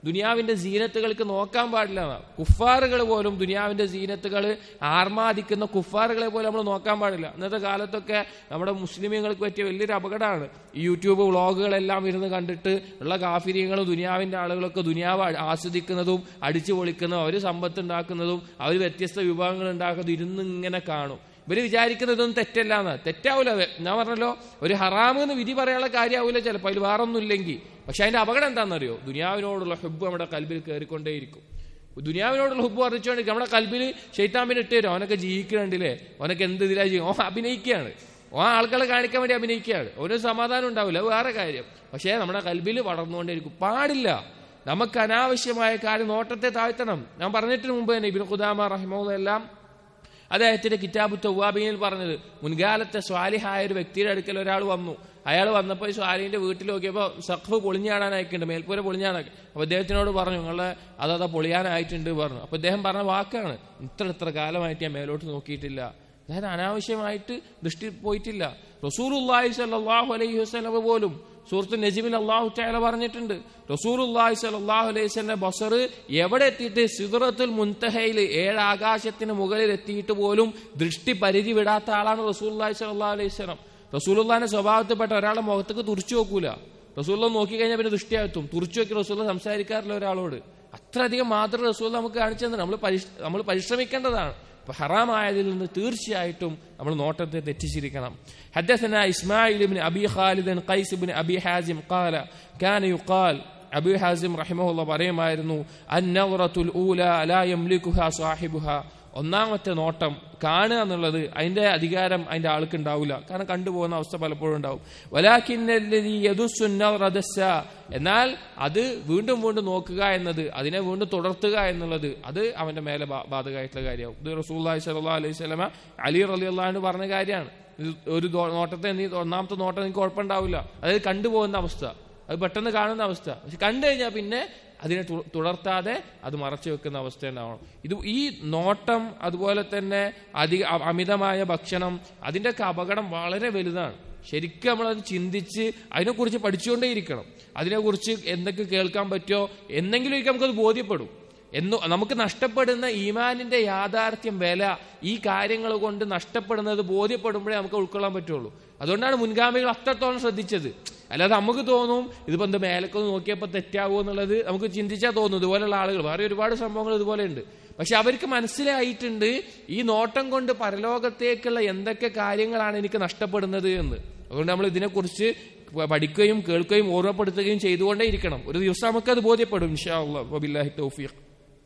ദുനിയാവിന്റെ സീനത്തുകൾക്ക് നോക്കാൻ പാടില്ല എന്നാ. കുഫാറുകൾ പോലും ദുനിയാവിന്റെ സീനത്തുകൾ ആർമാദിക്കുന്ന കുഫാറുകളെ പോലും നമ്മൾ നോക്കാൻ പാടില്ല ഇന്നത്തെ കാലത്തൊക്കെ നമ്മുടെ മുസ്ലിമീങ്ങൾക്ക് പറ്റിയ വലിയൊരു അപകടമാണ് ഈ യൂട്യൂബ് വ്ളോഗുകളെല്ലാം ഇരുന്ന് കണ്ടിട്ട് ഉള്ള കാഫിര്യങ്ങളും ദുനിയാവിന്റെ ആളുകളൊക്കെ ദുനിയാവ് ആ- ആസ്വദിക്കുന്നതും അടിച്ചു പൊളിക്കുന്നതും അവർ സമ്പത്ത് ഉണ്ടാക്കുന്നതും അവർ വ്യത്യസ്ത വിഭവങ്ങൾ ഉണ്ടാക്കുന്നതും ഇരുന്ന് ഇങ്ങനെ കാണും ഇവര് വിചാരിക്കുന്നതൊന്നും തെറ്റല്ല എന്ന് തെറ്റാവൂല അത്. ഞാൻ പറഞ്ഞല്ലോ ഒരു ഹറാം എന്ന് വിധി പറയാനുള്ള കാര്യമാവൂല ചിലപ്പോൾ അതിൽ വേറൊന്നും ഇല്ലെങ്കിൽ പക്ഷെ അതിന്റെ അപകടം എന്താണെന്നറിയോ ദുനിയാവിനോടുള്ള ഹെബ് നമ്മുടെ കൽബിൽ കയറിക്കൊണ്ടേയിരിക്കും ദുനിയാവിനോടുള്ള ഹുബ് വർദ്ധിച്ചുകൊണ്ടിരിക്കും നമ്മുടെ കൽബിൽ ഷെയ്ത്താമ്പിന് ഇട്ട് തരും അവനൊക്കെ ജീവിക്കണുണ്ടില്ലേ അവനൊക്കെ എന്ത് ഇതിലാ ചെയ്യും ഓൻ അഭിനയിക്കുകയാണ് ഓ ആൾക്കാരെ കാണിക്കാൻ വേണ്ടി അഭിനയിക്കുകയാണ് ഒരു സമാധാനം ഉണ്ടാവില്ല അത് വേറെ കാര്യം പക്ഷേ നമ്മുടെ കൽബിൽ വളർന്നുകൊണ്ടേയിരിക്കും പാടില്ല നമുക്ക് അനാവശ്യമായ കാര്യം നോട്ടത്തെ താഴ്ത്തണം ഞാൻ പറഞ്ഞിട്ട് മുമ്പ് തന്നെ ഇബിൻ ഖുദാമ റഹിമുള്ള എല്ലാം അദ്ദേഹത്തിന്റെ കിതാബ് തൗവാബിയിൽ പറഞ്ഞത് മുൻകാലത്തെ സ്വാലിഹായ ഒരു വ്യക്തിയുടെ അടുക്കൽ ഒരാൾ വന്നു അയാൾ വന്നപ്പോൾ ഈ സ്വാലിന്റെ വീട്ടിൽ നോക്കിയപ്പോൾ സഖഫ് പൊളിഞ്ഞാടാനായിട്ടുണ്ട് മേൽപ്പൂര പൊളിഞ്ഞാടാൻ അപ്പൊ അദ്ദേഹത്തിനോട് പറഞ്ഞു നിങ്ങളെ അതതാ പൊളിയാനായിട്ടുണ്ട് പറഞ്ഞു അപ്പൊ അദ്ദേഹം പറഞ്ഞ വാക്കാണ് ഇത്ര ഇത്ര കാലമായിട്ട് ഞാൻ മേലോട്ട് നോക്കിയിട്ടില്ല അതായത് അനാവശ്യമായിട്ട് ദൃഷ്ടി പോയിട്ടില്ല റസൂലുള്ളാഹി സ്വല്ലല്ലാഹു അലൈഹി വസല്ലം പോലും സൂറത്ത് നജിമിൽ അള്ളാഹു ചായാല പറഞ്ഞിട്ടുണ്ട് റസൂലുള്ളാഹി സ്വല്ലല്ലാഹു അലൈഹി വസല്ലം ബസർ എവിടെ എത്തിയിട്ട് സിദ്റത്തുൽ മുൻതഹയിൽ ഏഴ് ആകാശത്തിന് മുകളിൽ എത്തിയിട്ട് പോലും ദൃഷ്ടി പരിധി വിടാത്ത ആളാണ് റസൂലുള്ളാഹി സ്വല്ലല്ലാഹു അലൈഹി വസല്ലം റസൂലുള്ളാഹിന്റെ സ്വഭാവത്തിൽപ്പെട്ട ഒരാളെ മുഖത്തേക്ക് തുറച്ചു നോക്കൂല റസൂലുള്ള നോക്കി കഴിഞ്ഞാൽ പിന്നെ ദൃഷ്ടിയാകത്തും തുറച്ചു നോക്കി റസൂല സംസാരിക്കാറില്ല ഒരാളോട് അത്രയധികം മാതൃ റസൂൽ നമുക്ക് കാണിച്ചു തന്നെ നമ്മൾ നമ്മൾ പരിശ്രമിക്കേണ്ടതാണ് അപ്പൊ ഹറാമായതിൽ നിന്ന് തീർച്ചയായിട്ടും നമ്മൾ നോട്ടത്തെ തെറ്റിച്ചിരിക്കണം حدثنا إسماعيل بن أبي خالد قيس بن أبي حازم قال كان يقال അബു ഹാസിം റഹിമഹുള്ള പറയുമായിരുന്നു അന്നറത്തുൽ ഊല ലാ യംലിക്കുഹ സാഹിബുഹ ഒന്നാമത്തെ നോട്ടം കാണുക എന്നുള്ളത് അതിന്റെ അധികാരം അതിന്റെ ആൾക്ക് ഉണ്ടാവില്ല കാരണം കണ്ടുപോകുന്ന അവസ്ഥ പലപ്പോഴും ഉണ്ടാവും വലാഖിന്നല്ലദീ യദുസ്സുന്നറ ദസ്സ. എന്നാൽ അത് വീണ്ടും വീണ്ടും നോക്കുക എന്നത് അതിനെ വീണ്ടും തുടർത്തുക എന്നുള്ളത് അത് അവന്റെ മേലെ ബാ- ബാധകമായിട്ടുള്ള കാര്യമാവും ഇത് റസൂല്ലാഹി സ്വല്ലല്ലാഹു അലൈഹി വസല്ലമ അലി റളിയല്ലാഹു പറഞ്ഞ കാര്യമാണ് ഇത് ഒരു ദോ- നോട്ടത്തെ നീ ഒന്നാമത്തെ നോട്ടം നിനക്ക് കുഴപ്പമുണ്ടാവില്ല അതായത് കണ്ടുപോകുന്ന അവസ്ഥ അത് പെട്ടെന്ന് കാണുന്ന അവസ്ഥ പക്ഷെ കണ്ടു കഴിഞ്ഞാൽ പിന്നെ അതിനെ തു- തുടർത്താതെ അത് മറച്ചു വെക്കുന്ന അവസ്ഥ ഉണ്ടാവണം ഇത് ഈ നോട്ടം അതുപോലെ തന്നെ അധിക അ- അമിതമായ ഭക്ഷണം അതിൻ്റെയൊക്കെ അപകടം വളരെ വലുതാണ് ശരിക്കും നമ്മളത് ചിന്തിച്ച് അതിനെക്കുറിച്ച് പഠിച്ചുകൊണ്ടേയിരിക്കണം അതിനെക്കുറിച്ച് എന്തൊക്കെ കേൾക്കാൻ പറ്റുമോ എന്നെങ്കിലും ഒരിക്കൽ നമുക്കത് ബോധ്യപ്പെടും എന്ന് നമുക്ക് നഷ്ടപ്പെടുന്ന ഈമാനിന്റെ യാഥാർത്ഥ്യം വില ഈ കാര്യങ്ങൾ കൊണ്ട് നഷ്ടപ്പെടുന്നത് ബോധ്യപ്പെടുമ്പോഴേ നമുക്ക് ഉൾക്കൊള്ളാൻ പറ്റുള്ളൂ അതുകൊണ്ടാണ് മുൻഗാമികൾ അത്രത്തോളം ശ്രദ്ധിച്ചത് അല്ലാതെ നമുക്ക് തോന്നും ഇതിപ്പോ എന്താ മേലക്കൊന്ന് നോക്കിയപ്പോൾ തെറ്റാവോ എന്നുള്ളത് നമുക്ക് ചിന്തിച്ചാൽ തോന്നും ഇതുപോലുള്ള ആളുകൾ വേറെ ഒരുപാട് സംഭവങ്ങൾ ഇതുപോലെ ഉണ്ട് പക്ഷെ അവർക്ക് മനസ്സിലായിട്ടുണ്ട് ഈ നോട്ടം കൊണ്ട് പരലോകത്തേക്കുള്ള എന്തൊക്കെ കാര്യങ്ങളാണ് എനിക്ക് നഷ്ടപ്പെടുന്നത് എന്ന് അതുകൊണ്ട് നമ്മൾ ഇതിനെക്കുറിച്ച് പഠിക്കുകയും കേൾക്കുകയും ഓർമ്മപ്പെടുത്തുകയും ചെയ്തുകൊണ്ടേ ഇരിക്കണം ഒരു ദിവസം നമുക്കത് ബോധ്യപ്പെടും ഇൻഷാ അള്ളാഹ് വബില്ലാഹി തൗഫീഖ്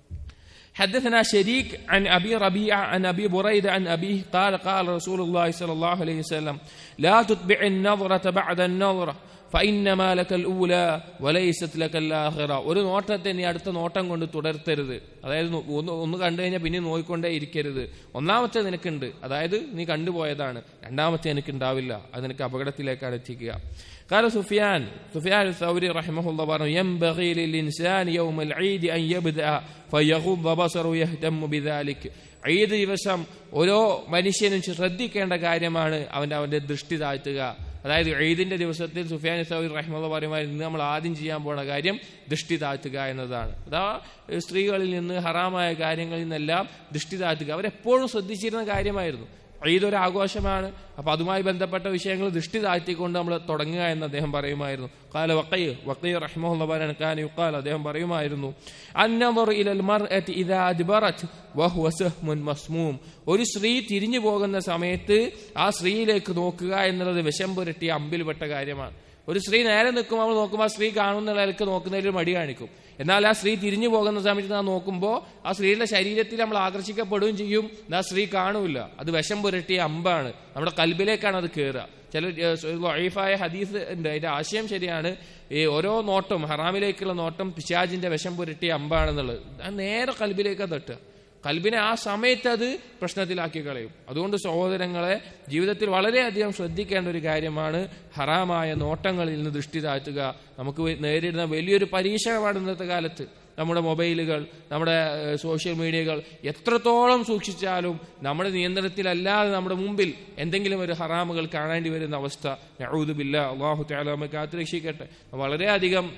حدثنا شريك عن ابي ربيعه عن ابي بريده عن ابيه قال قال رسول الله صلى الله عليه وسلم لا تتبع النظره بعد النظره فإنما لك الأولى وليست لك الآخرة ഒരു നോട്ടത്തെ നീ അടുത്ത നോട്ടം കൊണ്ട് തുടർത്തരുത് അതായത് നോ- ഒന്ന് ഒന്ന് കണ്ടു കഴിഞ്ഞാൽ പിന്നെ നോയിക്കൊണ്ടേ ഇരിക്കരുത് ഒന്നാമത്തെ നിനക്കുണ്ട് അതായത് നീ കണ്ടുപോയതാണ് രണ്ടാമത്തെ എനിക്ക് ഉണ്ടാവില്ല അത് നിനക്ക് അപകടത്തിലേക്കാണ് എത്തിക്കുക قال سفيان سفيان الثوري رحمه الله പറഞ്ഞു ينبغي للإنسان يوم العيد أن يبدأ فيغض بصره يهتم بذلك ഈദ് ദിവസം ഓരോ മനുഷ്യനും ശ്രദ്ധിക്കേണ്ട കാര്യമാണ് അവന്റെ അവന്റെ ദൃഷ്ടി താഴ്ത്തുക അതായത് ഈദിന്റെ ദിവസത്തിൽ സുഫിയാൻ സൗദി റഹ്മുള്ള പറയുമായിരുന്നു ഇന്ന് നമ്മൾ ആദ്യം ചെയ്യാൻ പോണ കാര്യം ദൃഷ്ടി താഴ്ത്തുക എന്നതാണ് അതാ ഏഹ് സ്ത്രീകളിൽ നിന്ന് ഹറാമായ കാര്യങ്ങളിൽ നിന്നെല്ലാം ദൃഷ്ടി താഴ്ത്തുക അവരെപ്പോഴും ശ്രദ്ധിച്ചിരുന്ന കാര്യമായിരുന്നു ഈദ് ഒരു ആഘോഷമാണ് അപ്പൊ അതുമായി ബന്ധപ്പെട്ട വിഷയങ്ങൾ ദൃഷ്ടി താഴ്ത്തിക്കൊണ്ട് നമ്മൾ തുടങ്ങുക എന്ന് അദ്ദേഹം പറയുമായിരുന്നു കാല വക്കയ്യ് വക്കയ്യ് റഹ്മുള്ളവരാണ് കാന യുക്കാൽ അദ്ദേഹം പറയുമായിരുന്നു അന്നമർ ഇലൽ മർഅത്തി ഇദാ അദ്ബറത് വഹുവ സഹ്മുൻ മസ്മൂം ഒരു സ്ത്രീ തിരിഞ്ഞു പോകുന്ന സമയത്ത് ആ സ്ത്രീയിലേക്ക് നോക്കുക എന്നുള്ളത് വിഷം പുരട്ടിയ അമ്പിൽപ്പെട്ട കാര്യമാണ് ഒരു സ്ത്രീ നേരെ നിൽക്കുമ്പോൾ നമ്മൾ നോക്കുമ്പോൾ ആ സ്ത്രീ കാണുന്ന നിലക്ക് നോക്കുന്നതിൽ ഒരു മടി കാണിക്കും എന്നാൽ ആ സ്ത്രീ തിരിഞ്ഞു പോകുന്ന സമയത്ത് നാം നോക്കുമ്പോൾ ആ സ്ത്രീയുടെ ശരീരത്തിൽ നമ്മൾ ആകർഷിക്കപ്പെടുകയും ചെയ്യും ആ സ്ത്രീ കാണൂല അത് വിഷം പുരട്ടിയ അമ്പാണ് നമ്മുടെ കൽബിലേക്കാണ് അത് കയറുക ചില ലൈഫായ ഹദീസ് ഉണ്ട് അതിന്റെ ആശയം ശരിയാണ് ഈ ഓരോ നോട്ടം ഹറാമിലേക്കുള്ള നോട്ടം പിശാജിന്റെ വിഷം പുരട്ടിയ അമ്പാണെന്നുള്ളത് അത് നേരെ കൽബിലേക്ക് തട്ടുക കൽബിനെ ആ സമയത്ത് അത് പ്രശ്നത്തിലാക്കി കളയും അതുകൊണ്ട് സഹോദരങ്ങളെ ജീവിതത്തിൽ വളരെയധികം ശ്രദ്ധിക്കേണ്ട ഒരു കാര്യമാണ് ഹറാമായ നോട്ടങ്ങളിൽ നിന്ന് ദൃഷ്ടി താഴ്ത്തുക നമുക്ക് വേ- നേരിടുന്ന വലിയൊരു പരീക്ഷണമാണ് ഇന്നത്തെ കാലത്ത് നമ്മുടെ മൊബൈലുകൾ നമ്മുടെ ഏഹ്, സോഷ്യൽ മീഡിയകൾ എത്രത്തോളം സൂക്ഷിച്ചാലും നമ്മുടെ നിയന്ത്രണത്തിലല്ലാതെ നമ്മുടെ മുമ്പിൽ എന്തെങ്കിലും ഒരു ഹറാമുകൾ കാണേണ്ടി വരുന്ന അവസ്ഥ നഊദുബില്ല അള്ളാഹു തആല നമ്മെ കാത്തുരക്ഷിക്കട്ടെ വളരെയധികം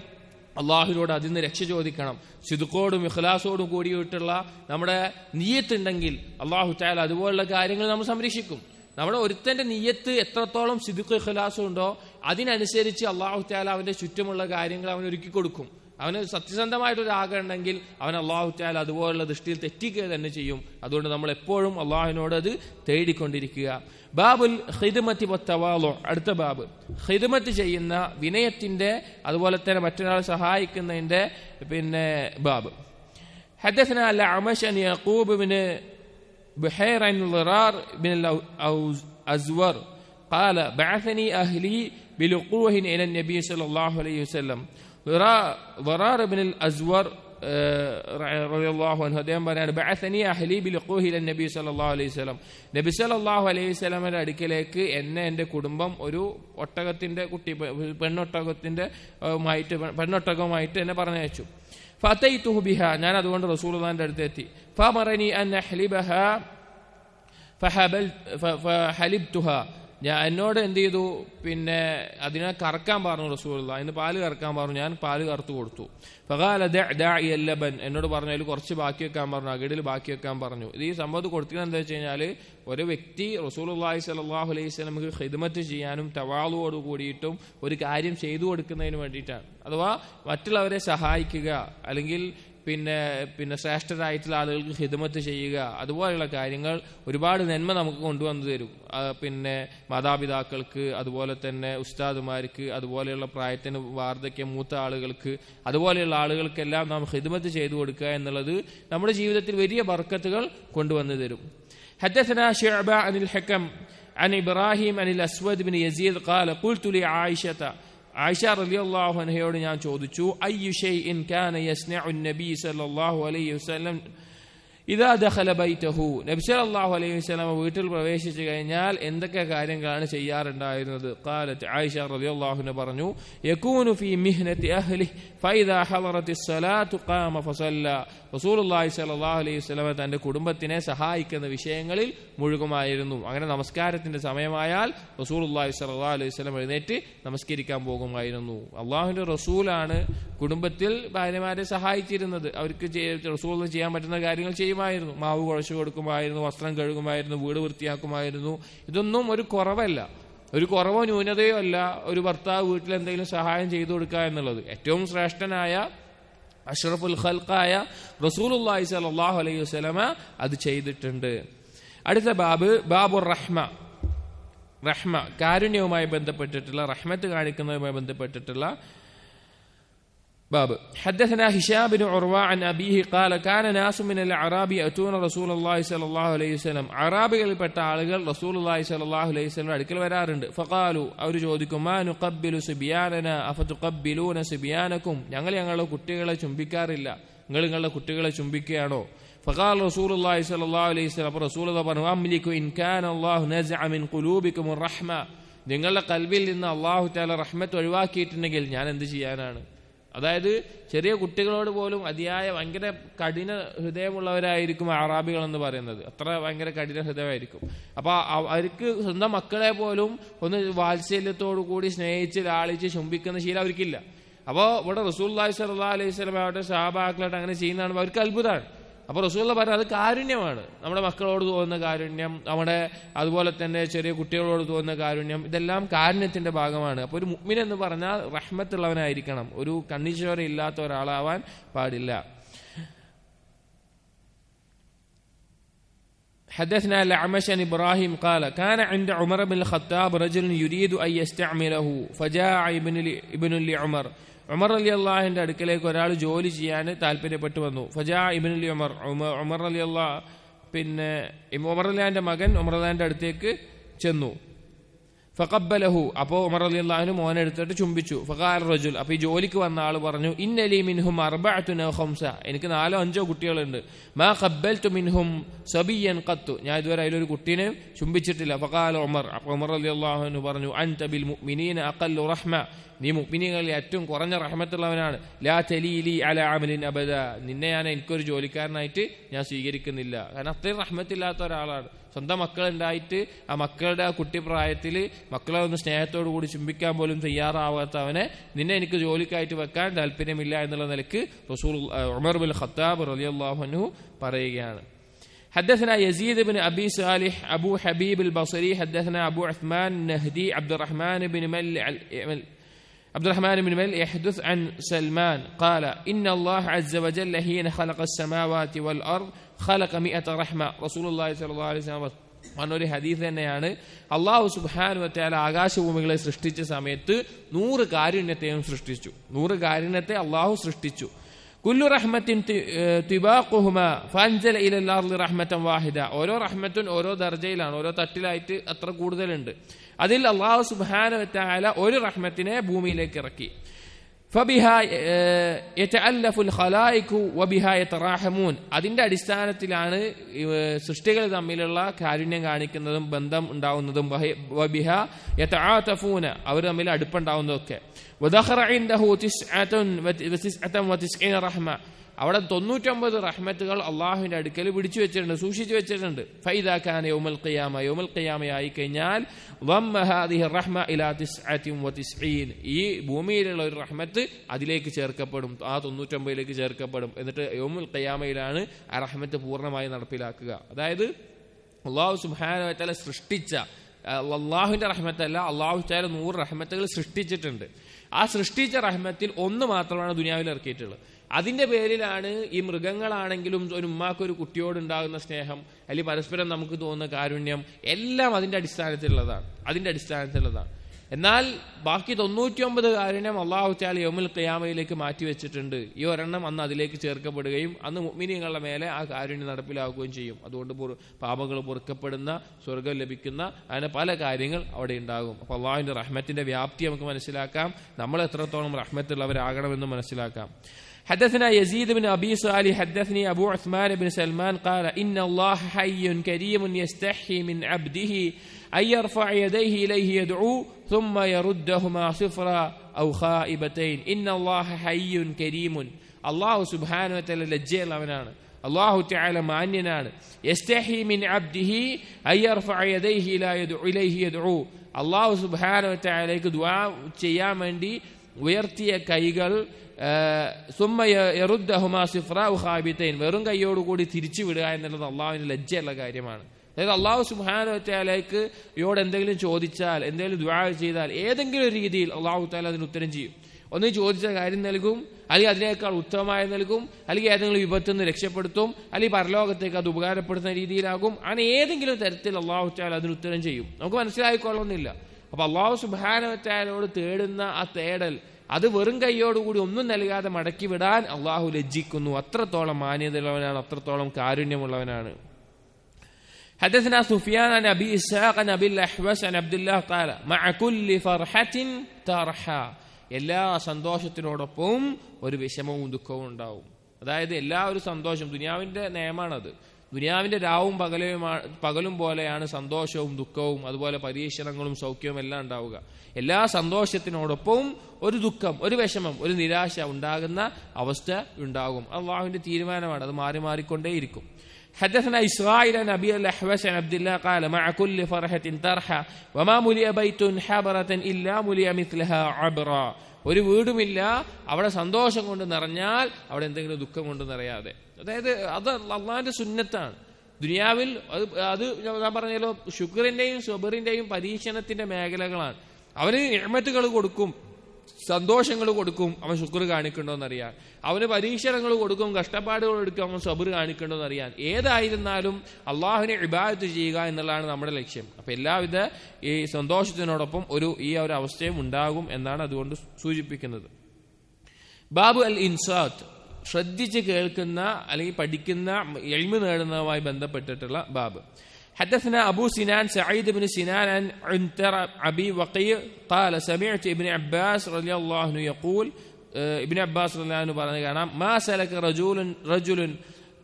അള്ളാഹുവിനോട് അതിൽ നിന്ന് രക്ഷ ചോദിക്കണം സിദുക്കോടും ഇഖ്ലാസോടും കൂടിയിട്ടുള്ള നമ്മുടെ നീയത്തുണ്ടെങ്കിൽ അള്ളാഹു താല അതുപോലുള്ള കാര്യങ്ങൾ നമ്മൾ സംരക്ഷിക്കും നമ്മുടെ ഒരുത്തന്റെ നീയത്ത് എത്രത്തോളം സിദുക്ക് ഇഖ്ലാസും ഉണ്ടോ അതിനനുസരിച്ച് അള്ളാഹു താല അവന്റെ ചുറ്റുമുള്ള കാര്യങ്ങൾ അവൻ ഒരുക്കി കൊടുക്കും അവന് സത്യസന്ധമായിട്ടൊരു ആഗ്രഹം ഉണ്ടെങ്കിൽ അവൻ അള്ളാഹു താല അതുപോലുള്ള ദൃഷ്ടിയിൽ തെറ്റിക്കുക തന്നെ ചെയ്യും അതുകൊണ്ട് നമ്മൾ എപ്പോഴും അള്ളാഹുവിനോട് അത് തേടിക്കൊണ്ടിരിക്കുക ബാബുൽ ഹിദ്മത്തി പൊത്തവാലോ അടുത്ത ബാബ് ഹിദ്മത്ത് ചെയ്യുന്ന വിനയത്തിന്റെ അതുപോലെ തന്നെ മറ്റൊരാളെ സഹായിക്കുന്നതിന്റെ പിന്നെ ബാബ് حدثنا الأعمش أن يعقوب بن بحير عن ضرار بن الأزور قال بعثني أهلي بلقوه إلى النبي صلى الله عليه وسلم ضرار بن الأزور റളിയല്ലാഹു അൻഹു അദ്ദേഹം പറയാണ് ബഅസനി അഹ്ലി ബിൽഖൂഹി ഇല നബി സല്ലല്ലാഹു അലൈഹി വസല്ലം നബി സല്ലല്ലാഹു അലൈഹി വസല്ലമയുടെ അടുക്കലേക്ക് എന്നെ എൻ്റെ കുടുംബം ഒരു ഒട്ടകത്തിന്റെ കുട്ടി പെണ്ണൊട്ടകത്തിന്റെ മായിട്ട് പെണ്ണൊട്ടകവുമായിട്ട് എന്നെ പറഞ്ഞയച്ചു ഫതൈതുഹു ബിഹ ഞാൻ അതുകൊണ്ട് റസൂലുള്ളാഹിന്റെ അടുത്ത് എത്തി ഫമറനി അൻ അഹ്ലിബഹ ഫഹബൽ ഫഹലിബ്തുഹ ഞാൻ എന്നോട് എന്ത് ചെയ്തു പിന്നെ അതിനെ കറക്കാൻ പറഞ്ഞു റസൂലുള്ള അതിന് പാല് കറക്കാൻ പറഞ്ഞു ഞാൻ പാല് കറുത്തു കൊടുത്തു ഫകാല ലബൻ എന്നോട് പറഞ്ഞു അതിൽ കുറച്ച് ബാക്കി വെക്കാൻ പറഞ്ഞു അകിടിൽ ബാക്കി വെക്കാൻ പറഞ്ഞു ഇത് ഈ സംഭവത്ത് കൊടുത്തത് എന്താ വെച്ച് കഴിഞ്ഞാൽ ഒരു വ്യക്തി റസൂലുള്ളാഹി സ്വല്ലല്ലാഹു അലൈഹി സ്വലമക്ക് ഹിദ്മത്ത് ചെയ്യാനും തവാളുവോട് കൂടിയിട്ടും ഒരു കാര്യം ചെയ്തു കൊടുക്കുന്നതിന് വേണ്ടിയിട്ടാണ് അഥവാ മറ്റുള്ളവരെ സഹായിക്കുക അല്ലെങ്കിൽ പിന്നെ പിന്നെ ശ്രേഷ്ഠരായിട്ടുള്ള ആളുകൾക്ക് ഹിദമത്ത് ചെയ്യുക അതുപോലെയുള്ള കാര്യങ്ങൾ ഒരുപാട് നന്മ നമുക്ക് കൊണ്ടുവന്നു തരും പിന്നെ മാതാപിതാക്കൾക്ക് അതുപോലെ തന്നെ ഉസ്താദുമാർക്ക് അതുപോലെയുള്ള പ്രായത്തിന് വാർദ്ധക്യം മൂത്ത ആളുകൾക്ക് അതുപോലെയുള്ള ആളുകൾക്കെല്ലാം നാം ഹിദമത്ത് ചെയ്തു കൊടുക്കുക എന്നുള്ളത് നമ്മുടെ ജീവിതത്തിൽ വലിയ ബർക്കത്തുകൾ കൊണ്ടുവന്നു തരും حدثنا شعبة عن الحكم عن إبراهيم عن الأسود بن يزيد قال قلت لعائشة ആയിഷ റളിയല്ലാഹു അൻഹയോട് ഞാൻ ചോദിച്ചു അയ്യു ഷൈഇൻ കാന യസ്നഉ നബി സല്ലല്ലാഹു അലൈഹി വസല്ലം ഇതാ ദഖല ബൈതഹു നബി സല്ലല്ലാഹു അലൈഹി വസല്ലം വീട്ടിൽ പ്രവേശിച്ചു കഴിഞ്ഞാൽ എന്തൊക്കെ കാര്യങ്ങളാണ് ചെയ്യാറുണ്ടായിരുന്നത് ഖാലത്ത് ആയിഷ റളിയല്ലാഹു അൻഹ പറഞ്ഞു യകൂനു ഫീ മിഹ്നതി അഹ്ലി ഫൈദാ ഹളറത്തി സ്വലാത്തു ഖാമ ഫസല്ല റസൂലുള്ളാഹി സ്വല്ലല്ലാഹു അലൈഹി വസല്ലം തന്റെ കുടുംബത്തിനെ സഹായിക്കുന്ന വിഷയങ്ങളിൽ മുഴുകുമായിരുന്നു അങ്ങനെ നമസ്കാരത്തിന്റെ സമയമായാൽ റസൂലുള്ളാഹി സ്വല്ലല്ലാഹു അലൈഹി വസല്ലം എഴുന്നേറ്റ് നമസ്കരിക്കാൻ പോകുമായിരുന്നു അള്ളാഹുവിന്റെ റസൂലാണ് കുടുംബത്തിൽ ഭാര്യമാരെ സഹായിച്ചിരുന്നത് അവർക്ക് റസൂൽ ചെയ്യാൻ പറ്റുന്ന കാര്യങ്ങൾ ചെയ്യുമായിരുന്നു മാവ് കുഴച്ചു കൊടുക്കുമായിരുന്നു വസ്ത്രം കഴുകുമായിരുന്നു വീട് വൃത്തിയാക്കുമായിരുന്നു ഇതൊന്നും ഒരു കുറവല്ല ഒരു കുറവോ ന്യൂനതയോ അല്ല ഒരു ഭർത്താവ് വീട്ടിൽ എന്തെങ്കിലും സഹായം ചെയ്തു കൊടുക്കുക എന്നുള്ളത് ഏറ്റവും ശ്രേഷ്ഠനായ അഷ്റഫുൽ ഖൽഖായ റസൂലുല്ലാഹി സലാഹു അലൈഹി വസ്ലമ അത് ചെയ്തിട്ടുണ്ട് അടുത്ത ബാബ് ബാബുർ റഹ്മ റഹ്മ കാരുണ്യവുമായി ബന്ധപ്പെട്ടിട്ടുള്ള റഹ്മത്ത് കാണിക്കുന്നതുമായി ബന്ധപ്പെട്ടിട്ടുള്ള باب حدثنا هشام بن عروة عن أبيه قال كان ناس من الأعراب يأتون رسول الله صلى الله عليه وسلم അറാബികളിൽപ്പെട്ട ആളുകൾ റസൂൽ അള്ളാഹി സലാഹു അലൈഹി സ്വലം അടുക്കൽ വരാറുണ്ട് ഫഖാലു അവർ ചോദിക്കും മാ നുഖബ്ബിലു സുബിയാനന അഫതുഖബ്ബിലൂന സുബിയാനക്കും ഞങ്ങൾ ഞങ്ങളുടെ കുട്ടികളെ ചുംബിക്കാറില്ല നിങ്ങൾ നിങ്ങളുടെ കുട്ടികളെ ചുംബിക്കുകയാണോ فقال رسول الله صلى الله عليه وسلم رسول الله പറഞ്ഞു أملك إن كان الله نزع من قلوبكم الرحمة നിങ്ങളുടെ കൽവിൽ നിന്ന് അള്ളാഹു താല റഹ്മത്ത് ഒഴിവാക്കിയിട്ടുണ്ടെങ്കിൽ ഞാൻ എന്ത് ചെയ്യാനാണ് അതായത് ചെറിയ കുട്ടികളോട് പോലും അതിയായ ഭയങ്കര കഠിന ഹൃദയമുള്ളവരായിരിക്കും അറാബികൾ എന്ന് പറയുന്നത് അത്ര ഭയങ്കര കഠിന ഹൃദയമായിരിക്കും അപ്പൊ അവർക്ക് സ്വന്തം മക്കളെ പോലും ഒന്ന് വാത്സല്യത്തോടു കൂടി സ്നേഹിച്ച് ലാളിച്ച് ചുംബിക്കുന്ന ശീലം അവർക്കില്ല അപ്പോൾ ഇവിടെ റസൂൽ സല്ലാ അലൈഹി സ്വലം അവരുടെ സഹാബാക്കളായിട്ട് അങ്ങനെ ചെയ്യുന്നതാണ് അവർക്ക് അത്ഭുതമാണ് അപ്പൊ റസൂള്ള പറഞ്ഞത് അത് കാരുണ്യമാണ് നമ്മുടെ മക്കളോട് തോന്നുന്ന കാരുണ്യം നമ്മുടെ അതുപോലെ തന്നെ ചെറിയ കുട്ടികളോട് തോന്നുന്ന കാരുണ്യം ഇതെല്ലാം കാരുണ്യത്തിന്റെ ഭാഗമാണ് അപ്പൊ ഒരു മുഗ്മിൻ എന്ന് പറഞ്ഞാൽ റഹ്മത്തുള്ളവനായിരിക്കണം ഒരു കണ്ണീശ്വര ഇല്ലാത്ത ഒരാളാവാൻ പാടില്ല حدثنا الأعمش عن إبراهيم قال كان عند عمر بن الخطاب رجل يريد أن يستعمله فجاء ابن ابن لعمر ഉമർ അലി അള്ളാഹിന്റെ അടുക്കലേക്ക് ഒരാൾ ജോലി ചെയ്യാൻ താല്പര്യപ്പെട്ടു വന്നു ഫജാ ഇബിൻ അലി ഉമർ ഉമർ അലി അള്ളാഹ് പിന്നെ ഉമർ അലിയാന്റെ മകൻ ഉമർ അല്ലാന്റെ അടുത്തേക്ക് ചെന്നു ഫക്കബലഹു അപ്പോൾ ഉമർ അലി അള്ളാഹിന് മോനെ എടുത്തിട്ട് ചുംബിച്ചു ഫഖാൽ റജുൽ അപ്പൊ ഈ ജോലിക്ക് വന്ന ആൾ പറഞ്ഞു ഇന്നലി മിൻഹും അർബഅത്തുന ഖംസ എനിക്ക് നാലോ അഞ്ചോ കുട്ടികളുണ്ട് മാ ഖബ്ബൽതു മിൻഹും സബിയൻ ഖത്തു ഞാൻ ഇതുവരെ അതിലൊരു കുട്ടീനെ ചുംബിച്ചിട്ടില്ല ഫഖാൽ ഉമർ അപ്പോൾ ഉമർ അലി അള്ളാഹുന് പറഞ്ഞു അൻത ബിൽ മുഅ്മിനീന അഖല്ലു റഹ്മ നീ മുഗ്മിനികളിൽ ഏറ്റവും കുറഞ്ഞ റഹ്മത്തുള്ളവനാണ് ലാ തലീലി അല അമലിൻ അബദ നിന്നെ ഞാൻ എനിക്കൊരു ജോലിക്കാരനായിട്ട് ഞാൻ സ്വീകരിക്കുന്നില്ല കാരണം അത്രയും റഹ്മത്തില്ലാത്ത ഒരാളാണ് സ്വന്തം മക്കളുണ്ടായിട്ട് ആ മക്കളുടെ ആ കുട്ടിപ്രായത്തിൽ മക്കളെ ഒന്ന് സ്നേഹത്തോടു കൂടി ചുംബിക്കാൻ പോലും തയ്യാറാവാത്തവനെ നിന്നെ എനിക്ക് ജോലിക്കായിട്ട് വെക്കാൻ താല്പര്യമില്ല എന്നുള്ള നിലക്ക് റസൂൽ ഉമർ ബിൻ ഖത്താബ് റളിയല്ലാഹു അൻഹു പറയുകയാണ് حدثنا يزيد بن أبي صالح أبو حبيب البصري حدثنا أبو عثمان النهدي عبد الرحمن بن مل عبد الرحمن بن مل يحدث عن سلمان قال إن الله عز وجل حين خلق السماوات والأرض خلق مئة رحمة رسول الله صلى الله عليه وسلم ഒരു ഹദീസ് തന്നെയാണ് അള്ളാഹു സുബാനുവറ്റാല ആകാശഭൂമികളെ സൃഷ്ടിച്ച സമയത്ത് നൂറ് കാരുണ്യത്തെയും സൃഷ്ടിച്ചു നൂറ് കാരുണ്യത്തെ അള്ളാഹു സൃഷ്ടിച്ചു കുല്ലു റഹ്മത്തിൻ തിബാഖുഹുമ ഫാൻജല ഇലല്ലാർലി റഹ്മത്തൻ വാഹിദ ഓരോ റഹ്മത്തും ഓരോ ദർജയിലാണ് ഓരോ തട്ടിലായിട്ട് അത്ര കൂടുതലുണ്ട് അതിൽ അള്ളാഹു സുബാന വറ്റാല ഒരു റഹ്മത്തിനെ ഭൂമിയിലേക്ക് ഇറക്കി فبها يتألف الخلائق وبها يتراحمون അതിന്റെ അടിസ്ഥാനത്തിലാണ് സൃഷ്ടികൾ തമ്മിലുള്ള കാരുണ്യം കാണിക്കുന്നതും ബന്ധം ഉണ്ടാവുന്നതും വബിഹ യതആതഫൂന അവർ തമ്മിൽ അടുപ്പുണ്ടാവുന്നതൊക്കെ വദഖറ ഇൻദഹു തിസ്അതൻ വതിസ്അതൻ വതിസ്ഈന റഹ്മ അവിടെ തൊണ്ണൂറ്റൊമ്പത് റഹ്മത്തുകൾ അള്ളാഹുവിന്റെ അടുക്കൽ പിടിച്ചു വെച്ചിട്ടുണ്ട് സൂക്ഷിച്ചു വെച്ചിട്ടുണ്ട് ഫൈദാഖാൻ യോമൽ ഖിയാമ യോമൽ ഖിയാമയായി കഴിഞ്ഞാൽ റഹ്മ ഇലാ തിസ്ഈൻ ഈ ഭൂമിയിലുള്ള ഒരു റഹ്മത്ത് അതിലേക്ക് ചേർക്കപ്പെടും ആ തൊണ്ണൂറ്റൊമ്പതിലേക്ക് ചേർക്കപ്പെടും എന്നിട്ട് യോമുൽ ഖിയാമയിലാണ് ആ റഹ്മത്ത് പൂർണ്ണമായി നടപ്പിലാക്കുക അതായത് അള്ളാഹു സുബാന സൃഷ്ടിച്ച അള്ളാഹുവിന്റെ റഹ്മത്തല്ല അള്ളാഹു താല നൂറ് റഹ്മത്തുകൾ സൃഷ്ടിച്ചിട്ടുണ്ട് ആ സൃഷ്ടിച്ച റഹ്മത്തിൽ ഒന്ന് മാത്രമാണ് ദുനിയാവിൽ ഇറക്കിയിട്ടുള്ളത് അതിന്റെ പേരിലാണ് ഈ മൃഗങ്ങളാണെങ്കിലും ഒരു ഉമ്മാക്ക് ഒരു കുട്ടിയോട് ഉണ്ടാകുന്ന സ്നേഹം അല്ലെങ്കിൽ പരസ്പരം നമുക്ക് തോന്നുന്ന കാരുണ്യം എല്ലാം അതിന്റെ അടിസ്ഥാനത്തിലുള്ളതാണ് അതിന്റെ അടിസ്ഥാനത്തിലുള്ളതാണ് എന്നാൽ ബാക്കി തൊണ്ണൂറ്റിയൊമ്പത് കാരുണ്യം അള്ളാഹു ചാൽ യോമുൽ ഖിയാമയിലേക്ക് മാറ്റിവെച്ചിട്ടുണ്ട് ഈ ഒരെണ്ണം അന്ന് അതിലേക്ക് ചേർക്കപ്പെടുകയും അന്ന് മുഗ്മിനികളുടെ മേലെ ആ കാരുണ്യം നടപ്പിലാക്കുകയും ചെയ്യും അതുകൊണ്ട് പാപങ്ങൾ പൊറുക്കപ്പെടുന്ന സ്വർഗം ലഭിക്കുന്ന അങ്ങനെ പല കാര്യങ്ങൾ അവിടെ ഉണ്ടാകും അപ്പൊ അള്ളാഹുവിന്റെ റഹ്മത്തിന്റെ വ്യാപ്തി നമുക്ക് മനസ്സിലാക്കാം നമ്മൾ എത്രത്തോളം റഹ്മത്തുള്ളവരാകണമെന്ന് മനസ്സിലാക്കാം حدثنا يزيد بن أبي صالح حدثني أبو عثمان بن سلمان قال إن الله حي كريم يستحي من عبده أن يرفع يديه إليه يدعو ثم يردهما صفرا أو خائبتين إن الله حي كريم الله سبحانه وتعالى لجيل منانا الله تعالى മാന്യനാണ് يستحي من عبده أن يرفع يديه إليه يدعو അള്ളാഹു സുബാന വറ്റാലേക്ക് ദ്വാ ചെയ്യാൻ വേണ്ടി ഉയർത്തിയ കൈകൾ സുമ്മ യറുദ്ദഹുമാ സിഫ്ര ഉഹാബിത്തൈൻ വെറും കൈയോടുകൂടി തിരിച്ചു വിടുക എന്നുള്ളത് അള്ളാഹുവിന് ലജ്ജയുള്ള കാര്യമാണ് അതായത് അള്ളാഹു സുബാനോറ്റാലേക്ക് യോട് എന്തെങ്കിലും ചോദിച്ചാൽ എന്തെങ്കിലും ദ്വാ ചെയ്താൽ ഏതെങ്കിലും ഒരു രീതിയിൽ അള്ളാഹു താല അതിന് ഉത്തരം ചെയ്യും ഒന്ന് ചോദിച്ച കാര്യം നൽകും അല്ലെങ്കിൽ അതിനേക്കാൾ ഉത്തമമായ നൽകും അല്ലെങ്കിൽ ഏതെങ്കിലും വിപത്തിൽ നിന്ന് രക്ഷപ്പെടുത്തും അല്ലെങ്കിൽ പരലോകത്തേക്ക് അത് ഉപകാരപ്പെടുത്തുന്ന രീതിയിലാകും അങ്ങനെ ഏതെങ്കിലും തരത്തിൽ അള്ളാഹു താല അതിന് ഉത്തരം ചെയ്യും നമുക്ക് മനസ്സിലായിക്കൊള്ളുന്നില്ല അപ്പൊ അള്ളാഹു സുബാനോറ്റാലോട് തേടുന്ന ആ തേടൽ അത് വെറും കൈയോടുകൂടി ഒന്നും നൽകാതെ മടക്കി വിടാൻ അള്ളാഹു ലജ്ജിക്കുന്നു അത്രത്തോളം മാന്യതയുള്ളവനാണ് അത്രത്തോളം കാരുണ്യമുള്ളവനാണ് حدثنا سفيان عن ابي اسحاق عن ابي الاحوس عن عبد الله قال مع كل فرحه ترحى എല്ലാ സന്തോഷത്തിനോടൊപ്പവും ഒരു വിഷമവും ദുഃഖവും ഉണ്ടാവും അതായത് എല്ലാ ഒരു സന്തോഷം ദുനിയാവിന്റെ നിയമാണത് ദുനിയാവിന്റെ രാവും പകലും പകലും പോലെയാണ് സന്തോഷവും ദുഃഖവും അതുപോലെ പരീക്ഷണങ്ങളും സൗഖ്യവും എല്ലാം ഉണ്ടാവുക എല്ലാ സന്തോഷത്തിനോടൊപ്പവും ഒരു ദുഃഖം ഒരു വിഷമം ഒരു നിരാശ ഉണ്ടാകുന്ന അവസ്ഥ ഉണ്ടാകും അള്ളാഹുവിന്റെ തീരുമാനമാണ് അത് മാറി മാറിക്കൊണ്ടേയിരിക്കും حدثنا إسرائيل عن أبي الأحوس عن عبد الله قال مع كل فرحة ترحى وما ملئ بيت حبرة إلا ملئ مثلها عبرا ഒരു വീടുമില്ല അവിടെ സന്തോഷം കൊണ്ട് നിറഞ്ഞാൽ അവിടെ എന്തെങ്കിലും ദുഃഖം കൊണ്ട് നിറയാതെ അതായത് അത് അള്ളാഹിന്റെ സുന്നത്താണ് ദുനിയാവിൽ അത് അത് ഞാൻ പറഞ്ഞല്ലോ ഷുഗറിന്റെയും ഷുബറിന്റെയും പരീക്ഷണത്തിന്റെ മേഖലകളാണ് അവന് എഴുമത്തുകൾ കൊടുക്കും സന്തോഷങ്ങൾ കൊടുക്കും അവൻ ശുക്ർ കാണിക്കണ്ടോന്നറിയാൻ അവന് പരീക്ഷണങ്ങൾ കൊടുക്കും കഷ്ടപ്പാടുകൾ എടുക്കും അവൻ സബർ കാണിക്കണ്ടോന്നറിയാൻ ഏതായിരുന്നാലും അള്ളാഹുവിനെ ഇബാദത്ത് ചെയ്യുക എന്നുള്ളതാണ് നമ്മുടെ ലക്ഷ്യം അപ്പൊ എല്ലാവിധ ഈ സന്തോഷത്തിനോടൊപ്പം ഒരു ഈ ഒരു അവസ്ഥയും ഉണ്ടാകും എന്നാണ് അതുകൊണ്ട് സൂചിപ്പിക്കുന്നത് ബാബു അൽ ഇൻസാത്ത് ശ്രദ്ധിച്ച് കേൾക്കുന്ന അല്ലെങ്കിൽ പഠിക്കുന്ന എൽമ നേടുന്നതുമായി ബന്ധപ്പെട്ടിട്ടുള്ള ബാബ് حدثنا أبو سنان سعيد بن سنان عن عنتر أبي وقيع قال سمعت ابن عباس رضي الله عنه يقول ابن عباس رضي الله عنه പറഞ്ഞു കാണാം ما سلك رجل رجل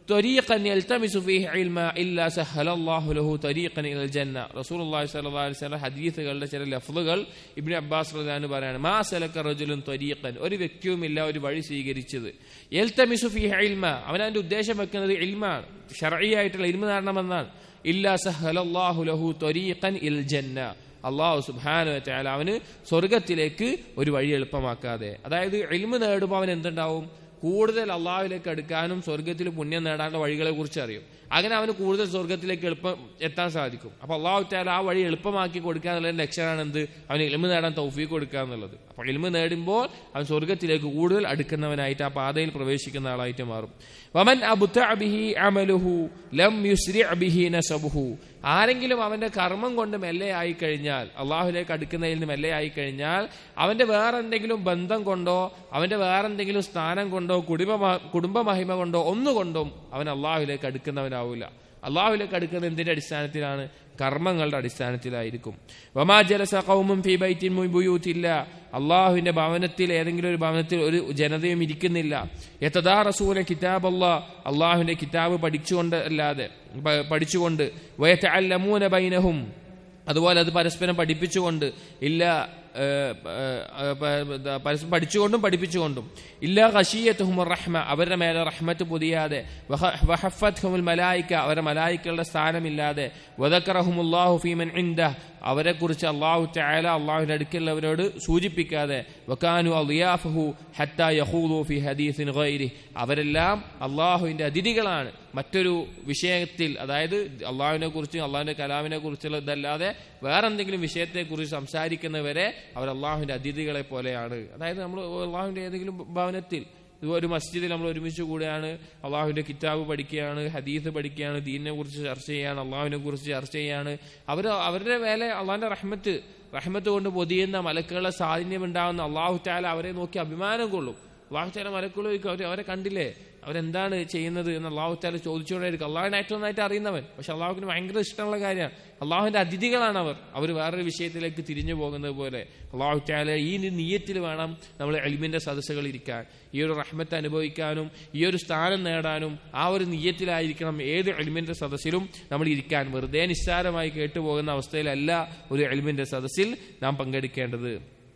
طريقا يلتمس فيه علما إلا سهل الله له طريقا إلى الجنة رسول الله صلى الله عليه وسلم ഹദീസുകളുടെ ചില ലഫ്ലുകൾ ഇബ്നു അബ്ബാസ് റളിയല്ലാഹു പറയാണ് മാ സലക റജുലുൻ ത്വരീഖൻ ഒരു വ്യക്തിയുമില്ല ഒരു വഴി സ്വീകരിച്ചത് യൽതമിസു ഫീഹി ഇൽമ അവൻ അതിന്റെ ഉദ്ദേശം വെക്കുന്നത് ഇൽമാണ് ഷർഈയായിട്ടുള്ള ഇൽമ നേടണമെന്നാണ് ഇല്ലാ സഹലല്ലാഹു ലഹു ത്വരീഖൻ ഇൽ ജന്ന അള്ളാഹു സുബാനു വച്ചാൽ അവന് സ്വർഗത്തിലേക്ക് ഒരു വഴി എളുപ്പമാക്കാതെ അതായത് എൽമ് നേടുമ്പോൾ അവൻ എന്തുണ്ടാവും കൂടുതൽ അള്ളാഹുവിലേക്ക് അടുക്കാനും സ്വർഗത്തിൽ പുണ്യം നേടാനുള്ള വഴികളെ കുറിച്ച് അറിയും അങ്ങനെ അവന് കൂടുതൽ സ്വർഗത്തിലേക്ക് എളുപ്പം എത്താൻ സാധിക്കും അപ്പൊ അള്ളാഹു താല ആ വഴി എളുപ്പമാക്കി കൊടുക്കുക എന്നുള്ളതിന്റെ ലക്ഷ്യമാണ് എന്ത് അവന് എളിമ നേടാൻ തൗഫീഖ് കൊടുക്കുക എന്നുള്ളത് അപ്പൊ എളിമ നേടുമ്പോൾ അവൻ സ്വർഗത്തിലേക്ക് കൂടുതൽ അടുക്കുന്നവനായിട്ട് ആ പാതയിൽ പ്രവേശിക്കുന്ന ആളായിട്ട് മാറും വമൻ അബുത്തഅബിഹി അമലുഹു ലം യുസ്രി അബിഹി നസബുഹു ആരെങ്കിലും അവന്റെ കർമ്മം കൊണ്ട് മെല്ലെ ആയി കഴിഞ്ഞാൽ അള്ളാഹുലേക്ക് അടുക്കുന്നതിൽ നിന്ന് മെല്ലെ ആയി കഴിഞ്ഞാൽ അവന്റെ വേറെ എന്തെങ്കിലും ബന്ധം കൊണ്ടോ അവന്റെ വേറെ എന്തെങ്കിലും സ്ഥാനം കൊണ്ടോ കുടുംബ കുടുംബ മഹിമ കൊണ്ടോ ഒന്നുകൊണ്ടും അവൻ അള്ളാഹുലേക്ക് അടുക്കുന്നവനാവില്ല അള്ളാഹുലേക്ക് അടുക്കുന്നത് എന്തിന്റെ അടിസ്ഥാനത്തിലാണ് കർമ്മങ്ങളുടെ അടിസ്ഥാനത്തിലായിരിക്കും വമാ ജലസ കൗമും ഫി ബൈത്തിൻ ബുയൂത്തില്ല അള്ളാഹുവിന്റെ ഭവനത്തിൽ ഏതെങ്കിലും ഒരു ഭവനത്തിൽ ഒരു ജനതയും ഇരിക്കുന്നില്ല യഥദാ റസൂല കിതാബ് അല്ലാ അള്ളാഹുവിന്റെ കിതാബ് പഠിച്ചുകൊണ്ട് അല്ലാതെ പ- പഠിച്ചുകൊണ്ട് വയത്തഅല്ലമൂന ബൈനഹും അതുപോലെ അത് പരസ്പരം പഠിപ്പിച്ചുകൊണ്ട് ഇല്ല ഏഹ്, ഏഹ്, പ- പരസ്പരം പഠിച്ചുകൊണ്ടും പഠിപ്പിച്ചുകൊണ്ടും ഇല്ല ഖശീയത്തുഹും റഹ്മ അവരുടെ മേലെ റഹ്മത്ത് പൊതിയാതെ വഹഫത്ഹുമുൽ മലായിക്ക അവരുടെ മലായിക്കളുടെ സ്ഥാനമില്ലാതെ വദക്കറഹുമുല്ലാഹു ഫീമൻ ഇൻദ അവരെ കുറിച്ച് അള്ളാഹു തആല അള്ളാഹുവിന്റെ അടുക്കലുള്ളവരോട് സൂചിപ്പിക്കാതെ വക്കാനു അളിയാഫഹു ഹത്താ യഹൂദു ഫി ഹദീസിൻ ഗൈരി അവരെല്ലാം അള്ളാഹുവിന്റെ അതിഥികളാണ് മറ്റൊരു വിഷയത്തിൽ അതായത് അള്ളാഹുവിനെ കുറിച്ച് അള്ളാഹുവിന്റെ കലാമിനെ കുറിച്ചുള്ള ഇതല്ലാതെ വേറെ എന്തെങ്കിലും വിഷയത്തെക്കുറിച്ച് സംസാരിക്കുന്നവരെ അവർ അള്ളാഹുവിന്റെ അതിഥികളെ പോലെയാണ് അതായത് നമ്മൾ അള്ളാഹുവിന്റെ ഏതെങ്കിലും ഭവനത്തിൽ ഇത് ഒരു മസ്ജിദിൽ നമ്മൾ ഒരുമിച്ച് കൂടെയാണ് അള്ളാഹുവിന്റെ കിതാബ് പഠിക്കുകയാണ് ഹദീസ് പഠിക്കുകയാണ് ദീനിനെ കുറിച്ച് ചർച്ച ചെയ്യാണ് അള്ളാഹുവിനെ കുറിച്ച് ചർച്ച ചെയ്യാണ് അവർ അവരുടെ മേലെ അള്ളാഹിന്റെ റഹ്മത്ത് റഹ്മത്ത് കൊണ്ട് പൊതിയുന്ന മലക്കുകളുടെ സാന്നിധ്യം ഉണ്ടാകുന്ന അള്ളാഹു താല അവരെ നോക്കി അഭിമാനം കൊള്ളും അള്ളാഹു താല മലക്കുകൾ ചോദിക്കും അവർ അവരെ കണ്ടില്ലേ അവരെന്താണ് ചെയ്യുന്നത് എന്ന് അള്ളാഹു താല ചോദിച്ചുകൊണ്ടേയിരിക്കും അള്ളാഹുവിനെ ഏറ്റവും നന്നായിട്ട് അറിയുന്നവൻ പക്ഷെ അള്ളാഹുവിന് ഭയങ്കര ഇഷ്ടമുള്ള കാര്യമാണ് അള്ളാഹുവിന്റെ അതിഥികളാണ് അവർ അവർ വേറൊരു വിഷയത്തിലേക്ക് തിരിഞ്ഞു പോകുന്നത് പോലെ അള്ളാഹു താല ഈ നീയത്തിൽ വേണം നമ്മൾ എളിമിന്റെ സദസ്സുകൾ ഇരിക്കാൻ ഈ ഒരു റഹ്മത്ത് അനുഭവിക്കാനും ഈ ഒരു സ്ഥാനം നേടാനും ആ ഒരു നീയത്തിലായിരിക്കണം ഏത് എളിമിന്റെ സദസ്സിലും നമ്മൾ ഇരിക്കാൻ വെറുതെ നിസ്സാരമായി കേട്ടുപോകുന്ന അവസ്ഥയിലല്ല ഒരു എളിമിന്റെ സദസ്സിൽ നാം പങ്കെടുക്കേണ്ടത്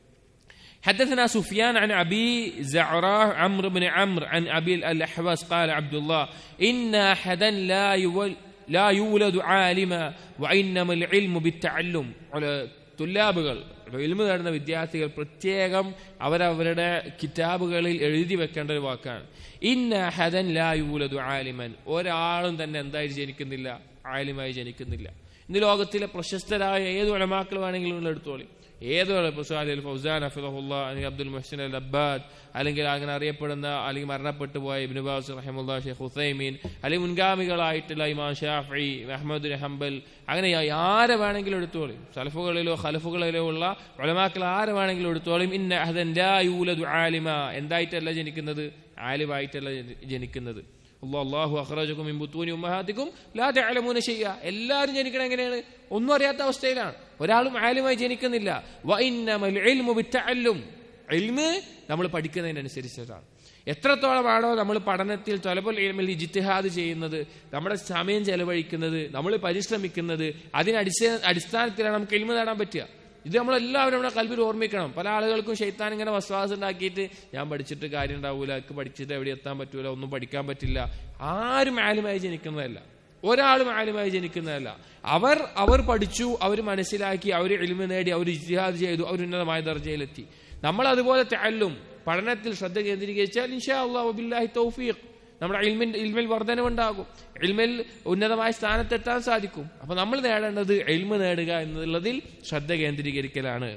حدثنا سفيان عن أبي زعراه عمرو بن عمرو عن أبي الأحوص قال عبد الله إن أحدا لا يول لا يولد عالما وإنما العلم بالتعلم തുല്ലാബുകൾ ഇൽമ നേടുന്ന വിദ്യാർത്ഥികൾ പ്രത്യേകം അവരവരുടെ കിതാബുകളിൽ എഴുതി വെക്കേണ്ട ഒരു വാക്കാണ് ഇന്ന ഹദൻ ലാ യൂലദു ആലിമൻ ഒരാളും തന്നെ എന്തായി ജനിക്കുന്നില്ല ആലിമായി ജനിക്കുന്നില്ല ഇന്ന് ലോകത്തിലെ പ്രശസ്തരായ ഏത് ഉലമാക്കൾ വേണമെങ്കിലും നിങ്ങൾ എടുത്തോളി ഏത് അൽ ഫൗസാൻ അഫിദുല്ല അല്ലെങ്കിൽ അബ്ദുൽ മുഹസിൻ അൽ അബ്ബാദ് അല്ലെങ്കിൽ അങ്ങനെ അറിയപ്പെടുന്ന അല്ലെങ്കിൽ മരണപ്പെട്ടു പോയ ഇബ്നുബാസ് റഹമുല്ല ഷെയ്ഖ് ഹുസൈമീൻ അല്ലെങ്കിൽ മുൻഗാമികളായിട്ടുള്ള ഇമാം ഷാഫി അഹമ്മദ് ഹംബൽ അങ്ങനെ ആരെ വേണമെങ്കിലും എടുത്തോളി സലഫുകളിലോ ഖലഫുകളിലോ ഉള്ള ഉലമാക്കൾ ആരെ വേണമെങ്കിലും എടുത്തോളും ഇന്ന അഹദൻ ലാ യൂലദു ആലിമ എന്തായിട്ടല്ല ജനിക്കുന്നത് ആലിമായിട്ടല്ല ജനിക്കുന്നത് അള്ളാഹു അഖ്റജക്കും മിമ്പുത്തൂനി ഉമ്മഹാത്തിക്കും ലാ തഅലമൂന ഷൈഅ എല്ലാവരും ജനിക്കണം എങ്ങനെയാണ് ഒന്നും അറിയാത്ത അവസ്ഥയിലാണ് ഒരാളും ആലിമായി ജനിക്കുന്നില്ല വഇന്നമൽ ഇൽമു ബിത്തഅല്ലും ഇൽമ് നമ്മൾ പഠിക്കുന്നതിനനുസരിച്ചിട്ടാണ് എത്രത്തോളമാണോ നമ്മൾ പഠനത്തിൽ തൊലബുൽ ഇൽമിൽ ഇജിത്തിഹാദ് ചെയ്യുന്നത് നമ്മുടെ സമയം ചെലവഴിക്കുന്നത് നമ്മൾ പരിശ്രമിക്കുന്നത് അതിനടിസ്ഥ അടിസ്ഥാനത്തിലാണ് നമുക്ക് ഇൽമ നേടാൻ പറ്റുക ഇത് നമ്മളെല്ലാവരും നമ്മുടെ കൽവിൽ ഓർമ്മിക്കണം പല ആളുകൾക്കും ഷെയ്ത്താൻ ഇങ്ങനെ വസ്വാസം ഉണ്ടാക്കിയിട്ട് ഞാൻ പഠിച്ചിട്ട് കാര്യം ഉണ്ടാവൂല എനിക്ക് പഠിച്ചിട്ട് എവിടെ എത്താൻ പറ്റൂല ഒന്നും പഠിക്കാൻ പറ്റില്ല ആരും ആലുമായി ജനിക്കുന്നതല്ല ഒരാളും ആലുമായി ജനിക്കുന്നതല്ല അവർ അവർ പഠിച്ചു അവർ മനസ്സിലാക്കി അവർ എളിമ നേടി അവർ ഇജിഹാദ് ചെയ്തു അവർ ഉന്നതമായ ദർജയിലെത്തി നമ്മൾ അതുപോലെ തല്ലും പഠനത്തിൽ ശ്രദ്ധ കേന്ദ്രീകരിച്ചാൽ ഇൻഷാ അള്ളാഹു ബില്ലാഹി തൗഫീഖ് നമ്മുടെ ഇൽമിൽ ഇൽമിൽ വർധനവുണ്ടാകും ഇൽമിൽ ഉന്നതമായ സ്ഥാനത്തെത്താൻ സാധിക്കും അപ്പൊ നമ്മൾ നേടേണ്ടത് എൽമ നേടുക എന്നുള്ളതിൽ ശ്രദ്ധ കേന്ദ്രീകരിക്കലാണ്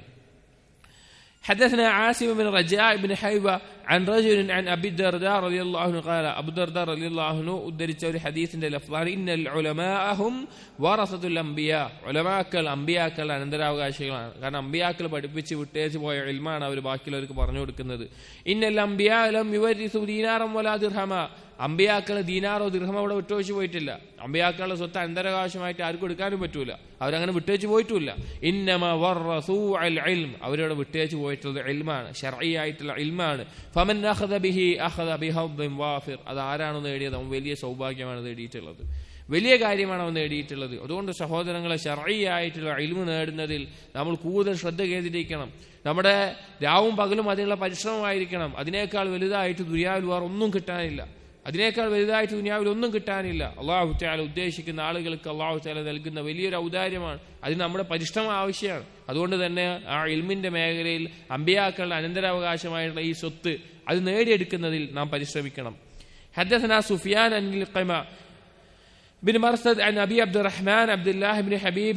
حدثنا عاصم بن رجاء بن حيوة عن رجل عن أبي الدرداء رضي الله عنه قال أبو الدرداء رضي الله عنه ഉദ്ധരിച്ച ഒരു ഹദീസിന്റെ ലഫ്ലാണ് ഇന്ന ഉലമാഅഹും വറസത്തുൽ അംബിയ ഉലമാക്കൾ അമ്പിയാക്കൾ അനന്തരാവകാശികളാണ് കാരണം അമ്പിയാക്കൾ പഠിപ്പിച്ച് വിട്ടേച്ച് പോയ ഇൽമാണ് അവർ ബാക്കിയുള്ളവർക്ക് പറഞ്ഞു കൊടുക്കുന്നത് ഇന്നൽ അംബിയ ലം യുവരിസു ദീനാറം വലാ ദിർഹമ അമ്പിയാക്കൾ ദീനാറോ ദീർഘമോ അവിടെ വിട്ടുവെച്ച് പോയിട്ടില്ല അമ്പിയാക്കളുടെ സ്വത്ത് അന്തരകാശമായിട്ട് ആർക്കും എടുക്കാനും പറ്റൂല അവരങ്ങനെ വിട്ടുവെച്ച് പോയിട്ടില്ല ഇന്നമ വറസൂ അൽ ഇൽം അവരവിടെ വിട്ടുവെച്ച് പോയിട്ടുള്ളത് ഇൽമാണ് ഷർഈയായിട്ടുള്ള ഇൽമാണ് ഫമൻ അഖദ ബിഹി അഖദ ബിഹദ്ദിൻ വാഫിർ അത് ആരാണ് നേടിയത് അവൻ വലിയ സൗഭാഗ്യമാണ് നേടിയിട്ടുള്ളത് വലിയ കാര്യമാണ് അവൻ നേടിയിട്ടുള്ളത് അതുകൊണ്ട് സഹോദരങ്ങളെ ഷർഈയായിട്ടുള്ള ഇൽമു നേടുന്നതിൽ നമ്മൾ കൂടുതൽ ശ്രദ്ധ കേന്ദ്രീകരിക്കണം നമ്മുടെ രാവും പകലും അതിനുള്ള പരിശ്രമമായിരിക്കണം അതിനേക്കാൾ വലുതായിട്ട് ദുര്യാവിൽ വേറെ ഒന്നും കിട്ടാനില്ല അതിനേക്കാൾ വലുതായിട്ട് ദുനിയാവിൽ ഒന്നും കിട്ടാനില്ല അള്ളാഹു താല ഉദ്ദേശിക്കുന്ന ആളുകൾക്ക് അള്ളാഹു താല നൽകുന്ന വലിയൊരു ഔദാര്യമാണ് അതിന് നമ്മുടെ പരിശ്രമം ആവശ്യമാണ് അതുകൊണ്ട് തന്നെ ആ ഇൽമിന്റെ മേഖലയിൽ അമ്പിയാക്കളുടെ അനന്തരാവകാശമായിട്ടുള്ള ഈ സ്വത്ത് അത് നേടിയെടുക്കുന്നതിൽ നാം പരിശ്രമിക്കണം حدثنا سفيان عن القمة بن مرثد عن أبي عبد الرحمن عبد الله بن حبيب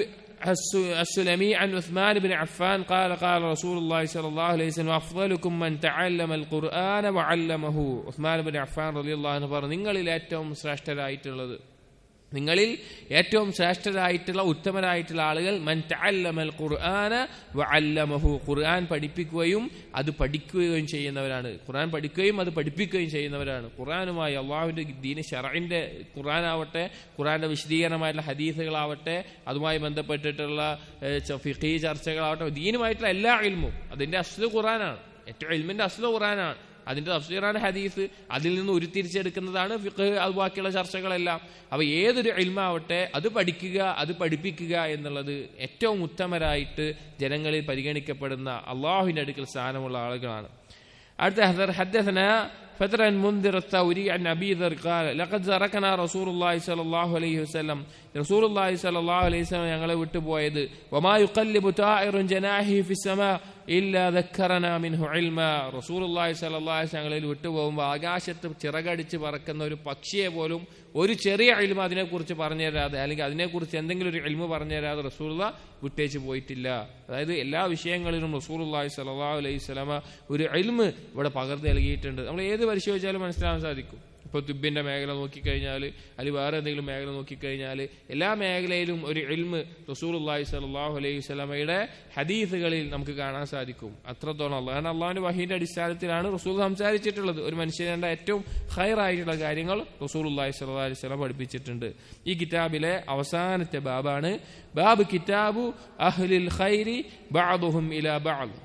السلمي عن عثمان بن عفان قال قال رسول الله صلى الله عليه وسلم أفضلكم من تعلم القرآن وعلمه عثمان بن عفان رضي الله عنه പറഞ്ഞു നിങ്ങളിൽ ഏറ്റവും ശ്രേഷ്ഠരായിട്ടുള്ളത് നിങ്ങളിൽ ഏറ്റവും ശ്രേഷ്ഠരായിട്ടുള്ള ഉത്തമരായിട്ടുള്ള ആളുകൾ മൻ തഅല്ലമൽ ഖുർആന വഅല്ലമഹു ഖുർആൻ പഠിപ്പിക്കുകയും അത് പഠിക്കുകയും ചെയ്യുന്നവരാണ് ഖുർആൻ പഠിക്കുകയും അത് പഠിപ്പിക്കുകയും ചെയ്യുന്നവരാണ് ഖുർആനുമായി അള്ളാഹുവിന്റെ ദീന ഷറഇന്റെ ഖുർആനാവട്ടെ ഖുർആന്റെ വിശദീകരണമായിട്ടുള്ള ഹദീസുകളാവട്ടെ അതുമായി ബന്ധപ്പെട്ടിട്ടുള്ള ഫിഖി ചർച്ചകളാവട്ടെ ദീനുമായിട്ടുള്ള എല്ലാ ഇൽമും അതിന്റെ അസ്ല ഖുർആനാണ് ഏറ്റവും ഇൽമിന്റെ അസ്ല ഖുർആനാണ് അതിന്റെ തഫ്സീറാണ് ഹദീസ് അതിൽ നിന്ന് ഉരുത്തിരിച്ചെടുക്കുന്നതാണ് ഫിഖ് അത് ബാക്കിയുള്ള ചർച്ചകളെല്ലാം അപ്പൊ ഏതൊരു ഇൽമാവട്ടെ അത് പഠിക്കുക അത് പഠിപ്പിക്കുക എന്നുള്ളത് ഏറ്റവും ഉത്തമരായിട്ട് ജനങ്ങളിൽ പരിഗണിക്കപ്പെടുന്ന അള്ളാഹുവിന്റെ അടുക്കൽ സ്ഥാനമുള്ള ആളുകളാണ് അടുത്ത حدثنا فتر المنذر الثوري عن أبي ذر قال لقد زركنا رسول الله صلى الله عليه وسلم رسول الله صلى الله عليه وسلم ഞങ്ങളെ വിട്ടുപോയത് وما يقلب طائر جناحه في السماء ഇല്ല ദക്കറന മിൻഹു ഇൽമ റസൂലുള്ളാഹി സ്വല്ലല്ലാഹു അലൈഹി ഞങ്ങളിൽ വിട്ടുപോകുമ്പോൾ ആകാശത്ത് ചിറകടിച്ച് പറക്കുന്ന ഒരു പക്ഷിയെ പോലും ഒരു ചെറിയ ഇൽമ അതിനെക്കുറിച്ച് പറഞ്ഞു തരാതെ അല്ലെങ്കിൽ അതിനെക്കുറിച്ച് എന്തെങ്കിലും ഒരു ഇൽമ പറഞ്ഞു തരാതെ റസൂലുള്ള വിട്ടേച്ച് പോയിട്ടില്ല അതായത് എല്ലാ വിഷയങ്ങളിലും റസൂലുള്ളാഹി സ്വല്ലല്ലാഹു അലൈഹി സ്വലമ ഒരു ഇൽമ് ഇവിടെ പകർന്നു നൽകിയിട്ടുണ്ട് നമ്മൾ ഏത് പരിശോധിച്ചാലും മനസ്സിലാക്കാൻ സാധിക്കും ഇപ്പോൾ തുബിന്റെ മേഖല നോക്കിക്കഴിഞ്ഞാൽ അല്ലെങ്കിൽ വേറെ എന്തെങ്കിലും മേഖല നോക്കിക്കഴിഞ്ഞാൽ എല്ലാ മേഖലയിലും ഒരു ഇൽമ് റസൂലുള്ളാഹി സ്വല്ലല്ലാഹു അലൈഹി സ്വലമയുടെ ഹദീസുകളിൽ നമുക്ക് കാണാൻ സാധിക്കും അത്രത്തോളം അള്ളാഹ് കാരണം അള്ളാഹുവിന്റെ വഹീന്റെ അടിസ്ഥാനത്തിലാണ് റസൂൽ സംസാരിച്ചിട്ടുള്ളത് ഒരു മനുഷ്യന്റെ ഏറ്റവും ഹയറായിട്ടുള്ള കാര്യങ്ങൾ റസൂലുള്ളാഹി സ്വല്ലല്ലാഹു അലൈഹി സ്വലം പഠിപ്പിച്ചിട്ടുണ്ട് ഈ കിതാബിലെ അവസാനത്തെ ബാബാണ് ബാബ് കിതാബു അഹ്ലിൽ ഖൈരി ബഅദുഹും ഇലാ ബഅദ്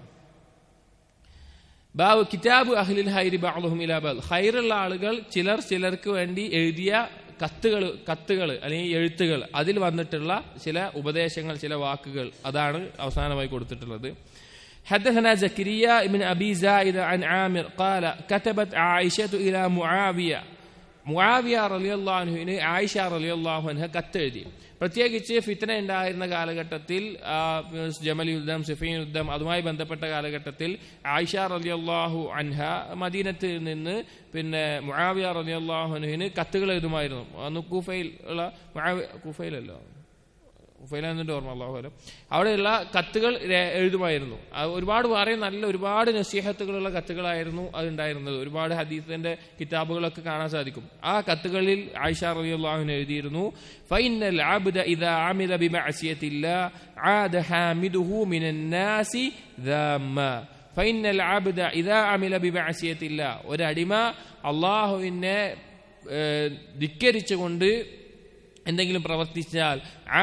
ബാബ് കിതാബ് അഹ്ലിൽ ഹൈരി ബാദുഹും ഇലാ ബഅദ് ഹൈറുള്ള ആളുകൾ ചിലർ ചിലർക്ക് വേണ്ടി എഴുതിയ കത്തുകൾ കത്തുകൾ അല്ലെങ്കിൽ എഴുത്തുകൾ അതിൽ വന്നിട്ടുള്ള ചില ഉപദേശങ്ങൾ ചില വാക്കുകൾ അതാണ് അവസാനമായി കൊടുത്തിട്ടുള്ളത് حدثنا زكريا بن أبي زائد عن عامر قال كتبت عائشة إلى معاوية മുആവിയ റളിയല്ലാഹുവിന് ആയിഷ റളിയല്ലാഹു കത്തെഴുതി പ്രത്യേകിച്ച് ഫിത്തന ഉണ്ടായിരുന്ന കാലഘട്ടത്തിൽ ജമൽ യുദ്ധം സിഫീൻ യുദ്ധം അതുമായി ബന്ധപ്പെട്ട കാലഘട്ടത്തിൽ ആയിഷ റളിയല്ലാഹു അൻഹ മദീനത്തിൽ നിന്ന് പിന്നെ മുആവിയ റളിയല്ലാഹുവിന് കത്തുകൾ എഴുതുമായിരുന്നു അന്ന് കൂഫയിൽ ഉള്ള കൂഫയിലല്ലോ ഉഫൈലെന്നിട്ട് ഓർമ്മ അള്ളാഹുലം അവിടെയുള്ള കത്തുകൾ എഴുതുമായിരുന്നു ഒരുപാട് വേറെ നല്ല ഒരുപാട് നസീഹത്തുകളുള്ള കത്തുകളായിരുന്നു അതുണ്ടായിരുന്നത് ഒരുപാട് ഹദീസിന്റെ കിതാബുകളൊക്കെ കാണാൻ സാധിക്കും ആ കത്തുകളിൽ ആയിഷ റളിയല്ലാഹുവിന് എഴുതിയിരുന്നു ഫൈനൽ അബ്ദ ഇദാ അമില ബിമഅസിയത്തില്ല ആദ ഹാമിദുഹു മിനൻ നാസി ദാമ്മ ഫൈനൽ അബ്ദ ഇദാ അമില ബിമഅസിയത്തില്ല ഒരു അടിമ അള്ളാഹുവിനെ ധിക്കരിച്ചുകൊണ്ട് എന്തെങ്കിലും പ്രവർത്തിച്ചാൽ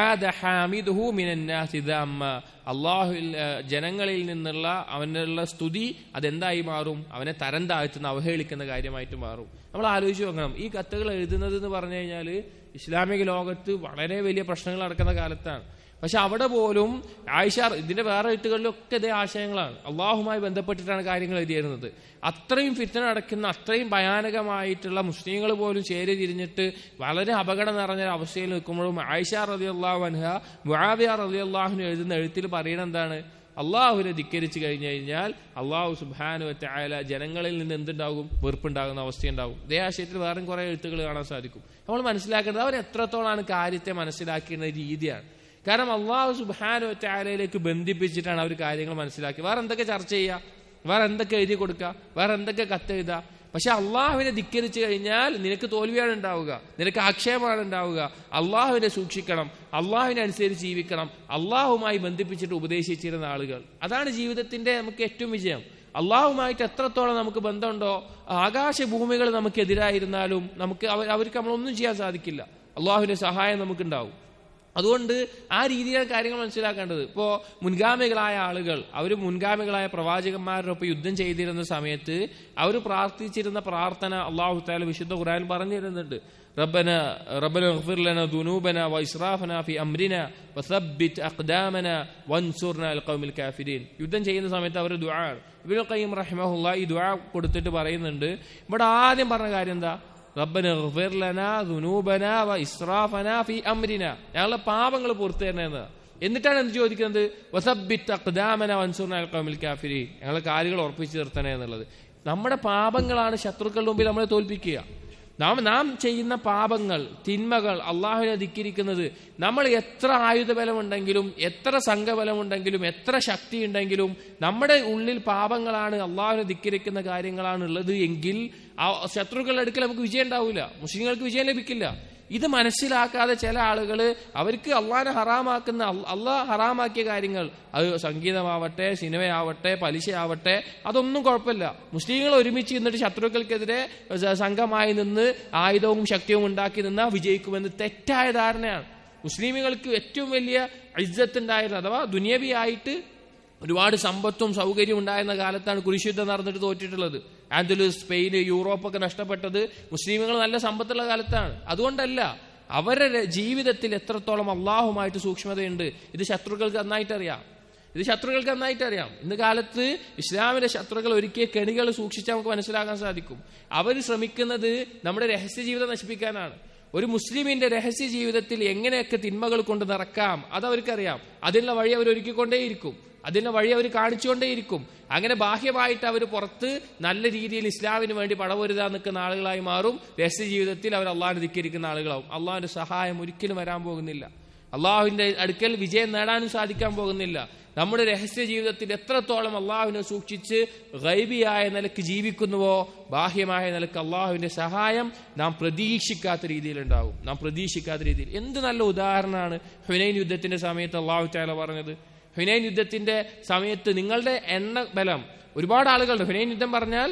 അള്ളാഹു ജനങ്ങളിൽ നിന്നുള്ള അവനുള്ള സ്തുതി അതെന്തായി മാറും അവനെ തരം താഴ്ത്തുന്ന അവഹേളിക്കുന്ന കാര്യമായിട്ട് മാറും നമ്മൾ ആലോചിച്ച് നോക്കണം ഈ കത്തുകൾ എഴുതുന്നത് എന്ന് പറഞ്ഞു കഴിഞ്ഞാൽ ഇസ്ലാമിക ലോകത്ത് വളരെ വലിയ പ്രശ്നങ്ങൾ നടക്കുന്ന കാലത്താണ് പക്ഷെ അവിടെ പോലും ആയിഷ ഇതിന്റെ വേറെ എഴുത്തുകളിലൊക്കെ ഇതേ ആശയങ്ങളാണ് അള്ളാഹുമായി ബന്ധപ്പെട്ടിട്ടാണ് കാര്യങ്ങൾ എഴുതിയിരുന്നത് അത്രയും ഫിത്തന നടക്കുന്ന അത്രയും ഭയാനകമായിട്ടുള്ള മുസ്ലിങ്ങൾ പോലും ചേരി തിരിഞ്ഞിട്ട് വളരെ അപകടം നിറഞ്ഞ അവസ്ഥയിൽ നിൽക്കുമ്പോഴും ആയിഷ റതി അള്ളാഹു അൻഹ മുആവിയ റതി അള്ളാഹുന് എഴുതുന്ന എഴുത്തിൽ പറയുന്നത് എന്താണ് അള്ളാഹുവിനെ ധിക്കരിച്ചു കഴിഞ്ഞു കഴിഞ്ഞാൽ അള്ളാഹു സുബാനു വറ്റായ ജനങ്ങളിൽ നിന്ന് എന്തുണ്ടാകും വെറുപ്പുണ്ടാകുന്ന അവസ്ഥയുണ്ടാകും ഇതേ ആശയത്തിൽ വേറെ കുറെ എഴുത്തുകൾ കാണാൻ സാധിക്കും നമ്മൾ മനസ്സിലാക്കേണ്ടത് അവർ എത്രത്തോളാണ് കാര്യത്തെ മനസ്സിലാക്കുന്ന രീതിയാണ് കാരണം അള്ളാഹു സുബാനു വറ്റായാലേക്ക് ബന്ധിപ്പിച്ചിട്ടാണ് അവർ കാര്യങ്ങൾ മനസ്സിലാക്കി വേറെ എന്തൊക്കെ ചർച്ച ചെയ്യുക വേറെ എന്തൊക്കെ എഴുതി കൊടുക്കുക വേറെ എന്തൊക്കെ കത്തെഴുതുക പക്ഷെ അള്ളാഹുവിനെ ധിക്കരിച്ചു കഴിഞ്ഞാൽ നിനക്ക് തോൽവിയാണ് ഉണ്ടാവുക നിനക്ക് ആക്ഷേപമാണ് ഉണ്ടാവുക അള്ളാഹുവിനെ സൂക്ഷിക്കണം അള്ളാഹുവിനെ അനുസരിച്ച് ജീവിക്കണം അള്ളാഹുമായി ബന്ധിപ്പിച്ചിട്ട് ഉപദേശിച്ചിരുന്ന ആളുകൾ അതാണ് ജീവിതത്തിന്റെ നമുക്ക് ഏറ്റവും വിജയം അള്ളാഹുമായിട്ട് എത്രത്തോളം നമുക്ക് ബന്ധമുണ്ടോ ആകാശഭൂമികൾ നമുക്കെതിരായിരുന്നാലും നമുക്ക് അവർ അവർക്ക് നമ്മളൊന്നും ചെയ്യാൻ സാധിക്കില്ല അള്ളാഹുവിന്റെ സഹായം നമുക്കുണ്ടാവും അതുകൊണ്ട് ആ രീതിയിലാണ് കാര്യങ്ങൾ മനസ്സിലാക്കേണ്ടത് ഇപ്പോൾ മുൻഗാമികളായ ആളുകൾ അവർ മുൻഗാമികളായ പ്രവാചകന്മാരോടൊപ്പം യുദ്ധം ചെയ്തിരുന്ന സമയത്ത് അവർ പ്രാർത്ഥിച്ചിരുന്ന പ്രാർത്ഥന അള്ളാഹു താല വിശുദ്ധ ഖുറാൻ പറഞ്ഞിരുന്നുണ്ട് റബ്ബന റബ്ബന اغفر لنا ذنوبنا واسرافنا في امرنا وثبت اقدامنا وانصرنا على القوم الكافرين യുദ്ധം ചെയ്യുന്ന സമയത്ത് അവർ ദുആ ഇബ്നു ഖയ്യിം റഹിമഹുള്ള ഈ ദുആ കൊടുത്തിട്ട് പറയുന്നുണ്ട് ഇവിടെ ആദ്യം പറഞ്ഞ കാര്യം എന്താ റബ്ബന اغفر لنا ذنوبنا واسرافنا في امرنا ഞങ്ങളുടെ പാപങ്ങൾ പുറത്തു തരണേന്ന് എന്നിട്ടാണ് എന്ത് ചോദിക്കുന്നത് വസബിത്ത് അഖ്ദാമന വൻസൂർന അൽ ഖൗമിൽ കാഫിരി ഞങ്ങളെ കാലുകൾ ഉറപ്പിച്ചു നിർത്തണേ എന്നുള്ളത് നമ്മുടെ പാപങ്ങളാണ് ശത്രുക്കളുടെ മുമ്പിൽ നമ്മളെ തോൽപ്പിക്കുക നാം നാം ചെയ്യുന്ന പാപങ്ങൾ തിന്മകൾ അള്ളാഹുവിനെ ധിക്കരിക്കുന്നത് നമ്മൾ എത്ര ആയുധബലമുണ്ടെങ്കിലും എത്ര സംഘബലമുണ്ടെങ്കിലും എത്ര ശക്തി ഉണ്ടെങ്കിലും നമ്മുടെ ഉള്ളിൽ പാപങ്ങളാണ് അള്ളാഹുവിനെ ധിക്കരിക്കുന്ന കാര്യങ്ങളാണ് ഉള്ളത് എങ്കിൽ ആ ശത്രുക്കളുടെ അടുക്കൽ നമുക്ക് വിജയം ഉണ്ടാവില്ല മുസ്ലിങ്ങൾക്ക് വിജയം ലഭിക്കില്ല ഇത് മനസ്സിലാക്കാതെ ചില ആളുകൾ അവർക്ക് അള്ളാഹിനെ ഹറാമാക്കുന്ന അള്ളാഹ് ഹറാമാക്കിയ കാര്യങ്ങൾ അത് സംഗീതമാവട്ടെ സിനിമയാവട്ടെ പലിശയാവട്ടെ അതൊന്നും കുഴപ്പമില്ല മുസ്ലിങ്ങൾ ഒരുമിച്ച് നിന്നിട്ട് ശത്രുക്കൾക്കെതിരെ സംഘമായി നിന്ന് ആയുധവും ശക്തിയും ഉണ്ടാക്കി നിന്നാൽ വിജയിക്കുമെന്ന് തെറ്റായ ധാരണയാണ് മുസ്ലിമുകൾക്ക് ഏറ്റവും വലിയ ഇജ്ജത്ത് ഉണ്ടായിരുന്നത് അഥവാ ദുനിയവിയായിട്ട് ഒരുപാട് സമ്പത്തും സൗകര്യവും ഉണ്ടായിരുന്ന കാലത്താണ് കുരിശുദ്ധം നടന്നിട്ട് തോറ്റിട്ടുള്ളത് ആൻഡലൂസ് സ്പെയിന് യൂറോപ്പൊക്കെ നഷ്ടപ്പെട്ടത് മുസ്ലിമുകൾ നല്ല സമ്പത്തുള്ള കാലത്താണ് അതുകൊണ്ടല്ല അവരുടെ ജീവിതത്തിൽ എത്രത്തോളം അള്ളാഹുമായിട്ട് സൂക്ഷ്മതയുണ്ട് ഇത് ശത്രുക്കൾക്ക് നന്നായിട്ട് അറിയാം ഇത് ശത്രുക്കൾക്ക് നന്നായിട്ട് അറിയാം ഇന്ന് കാലത്ത് ഇസ്ലാമിലെ ശത്രുക്കൾ ഒരുക്കിയ കെണികൾ സൂക്ഷിച്ചാൽ നമുക്ക് മനസ്സിലാക്കാൻ സാധിക്കും അവർ ശ്രമിക്കുന്നത് നമ്മുടെ രഹസ്യ ജീവിതം നശിപ്പിക്കാനാണ് ഒരു മുസ്ലിമിന്റെ രഹസ്യ ജീവിതത്തിൽ എങ്ങനെയൊക്കെ തിന്മകൾ കൊണ്ട് നിറക്കാം അതവർക്കറിയാം അതിനുള്ള വഴി അവർ ഒരുക്കിക്കൊണ്ടേയിരിക്കും അതിനുള്ള വഴി അവർ കാണിച്ചുകൊണ്ടേയിരിക്കും അങ്ങനെ ബാഹ്യമായിട്ട് അവർ പുറത്ത് നല്ല രീതിയിൽ ഇസ്ലാമിന് വേണ്ടി പടവരുതാൻ നിൽക്കുന്ന ആളുകളായി മാറും രഹസ്യ ജീവിതത്തിൽ അവർ അള്ളാഹിനെ ധിക്കരിക്കുന്ന ആളുകളാവും അള്ളാഹിന്റെ സഹായം ഒരിക്കലും വരാൻ പോകുന്നില്ല അള്ളാഹുവിന്റെ അടുക്കൽ വിജയം നേടാനും സാധിക്കാൻ പോകുന്നില്ല നമ്മുടെ രഹസ്യ ജീവിതത്തിൽ എത്രത്തോളം അള്ളാഹുവിനെ സൂക്ഷിച്ച് ഗൈബിയായ നിലക്ക് ജീവിക്കുന്നുവോ ബാഹ്യമായ നിലക്ക് അള്ളാഹുവിന്റെ സഹായം നാം പ്രതീക്ഷിക്കാത്ത രീതിയിൽ ഉണ്ടാവും നാം പ്രതീക്ഷിക്കാത്ത രീതിയിൽ എന്ത് നല്ല ഉദാഹരണമാണ് ഹുനൈൻ യുദ്ധത്തിന്റെ സമയത്ത് അള്ളാഹു ചാല പറഞ്ഞത് ഹുനൈൻ യുദ്ധത്തിന്റെ സമയത്ത് നിങ്ങളുടെ എണ്ണ ബലം ഒരുപാട് ആളുകളുണ്ട് ഹുനൈൻ യുദ്ധം പറഞ്ഞാൽ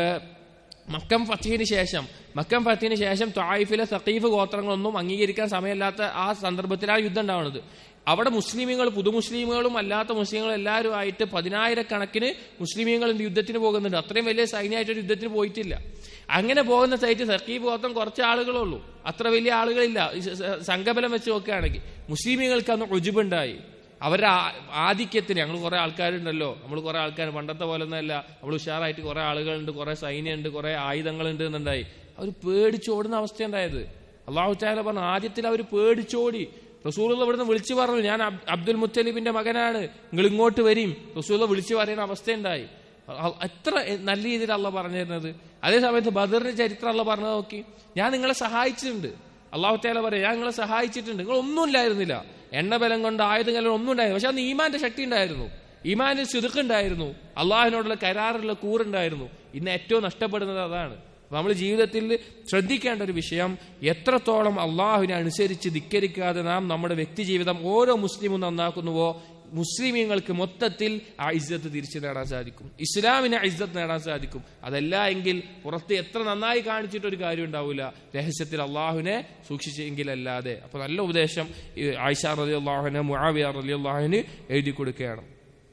മക്കം ഫത്തീന് ശേഷം മക്കം ഫത്തീന് ശേഷം തായിഫിലെ സഖീഫ് ഗോത്രങ്ങളൊന്നും അംഗീകരിക്കാൻ സമയമില്ലാത്ത ആ സന്ദർഭത്തിലാണ് യുദ്ധം ഉണ്ടാവുന്നത് അവിടെ മുസ്ലിമീങ്ങൾ പുതുമുസ്ലിമുകളും അല്ലാത്ത മുസ്ലിങ്ങളും എല്ലാവരും ആയിട്ട് പതിനായിരക്കണക്കിന് മുസ്ലിമീങ്ങൾ യുദ്ധത്തിന് പോകുന്നുണ്ട് അത്രയും വലിയ സൈന്യമായിട്ട് ഒരു യുദ്ധത്തിന് പോയിട്ടില്ല അങ്ങനെ പോകുന്ന സൈറ്റ് സഖീഫ് ഗോത്രം കുറച്ച് ആളുകളേ ഉള്ളൂ അത്ര വലിയ ആളുകളില്ല സംഘബലം വെച്ച് നോക്കുകയാണെങ്കിൽ മുസ്ലിമീങ്ങൾക്ക് അന്ന് റുജുബുണ്ടായി അവരുടെ ആധിക്യത്തിന് ഞങ്ങൾ കുറെ ആൾക്കാരുണ്ടല്ലോ നമ്മൾ കുറെ ആൾക്കാർ പണ്ടത്തെ പോലെ ഒന്നല്ല നമ്മൾ ഉഷാറായിട്ട് കുറെ ആളുകളുണ്ട് കുറെ സൈന്യമുണ്ട് കുറെ ആയുധങ്ങളുണ്ട് എന്നുണ്ടായി അവർ പേടിച്ചോടുന്ന അവസ്ഥ ഉണ്ടായത് അള്ളാഹു ചാല പറഞ്ഞു ആദ്യത്തിൽ അവർ പേടിച്ചോടി റസൂലുള്ള ഇവിടുന്ന് വിളിച്ചു പറഞ്ഞു ഞാൻ അബ്ദുൽ മുത്തലിബിന്റെ മകനാണ് നിങ്ങൾ ഇങ്ങോട്ട് വരും റസൂല വിളിച്ചു പറയുന്ന അവസ്ഥയുണ്ടായി എത്ര നല്ല രീതിയിൽ അള്ള പറഞ്ഞിരുന്നത് അതേ സമയത്ത് ബദറിന്റെ ചരിത്രം അള്ള പറഞ്ഞു നോക്കി ഞാൻ നിങ്ങളെ സഹായിച്ചിട്ടുണ്ട് അള്ളാഹു താല പറയാം ഞാൻ നിങ്ങളെ സഹായിച്ചിട്ടുണ്ട് നിങ്ങൾ ഒന്നും ഇല്ലായിരുന്നില്ല എണ്ണബലം കൊണ്ട് ആയുധങ്ങളും ഒന്നും ഉണ്ടായിരുന്നു പക്ഷെ അന്ന് ഈമാന്റെ ശക്തി ഉണ്ടായിരുന്നു ഈമാന്റെ ചുരുക്കുണ്ടായിരുന്നു അള്ളാഹിനോടുള്ള കരാറുള്ള കൂറുണ്ടായിരുന്നു ഇന്ന് ഏറ്റവും നഷ്ടപ്പെടുന്നത് അതാണ് നമ്മൾ ജീവിതത്തിൽ ശ്രദ്ധിക്കേണ്ട ഒരു വിഷയം എത്രത്തോളം അള്ളാഹുവിനെ അനുസരിച്ച് ധിക്കരിക്കാതെ നാം നമ്മുടെ വ്യക്തി ജീവിതം ഓരോ മുസ്ലിമും നന്നാക്കുന്നുവോ മുസ്ലിമീങ്ങൾക്ക് മൊത്തത്തിൽ ആ ഇജ്ജത്ത് തിരിച്ചു നേടാൻ സാധിക്കും ഇസ്ലാമിന് ഇജ്ജത്ത് നേടാൻ സാധിക്കും അതല്ല എങ്കിൽ പുറത്ത് എത്ര നന്നായി കാണിച്ചിട്ട് ഒരു കാര്യം ഉണ്ടാവില്ല രഹസ്യത്തിൽ അള്ളാഹുവിനെ സൂക്ഷിച്ചെങ്കിലല്ലാതെ അപ്പൊ നല്ല ഉപദേശം ആയിഷ റലി അള്ളാഹുന് മുആവിയ റലി അള്ളാഹുന് എഴുതി കൊടുക്കുകയാണ്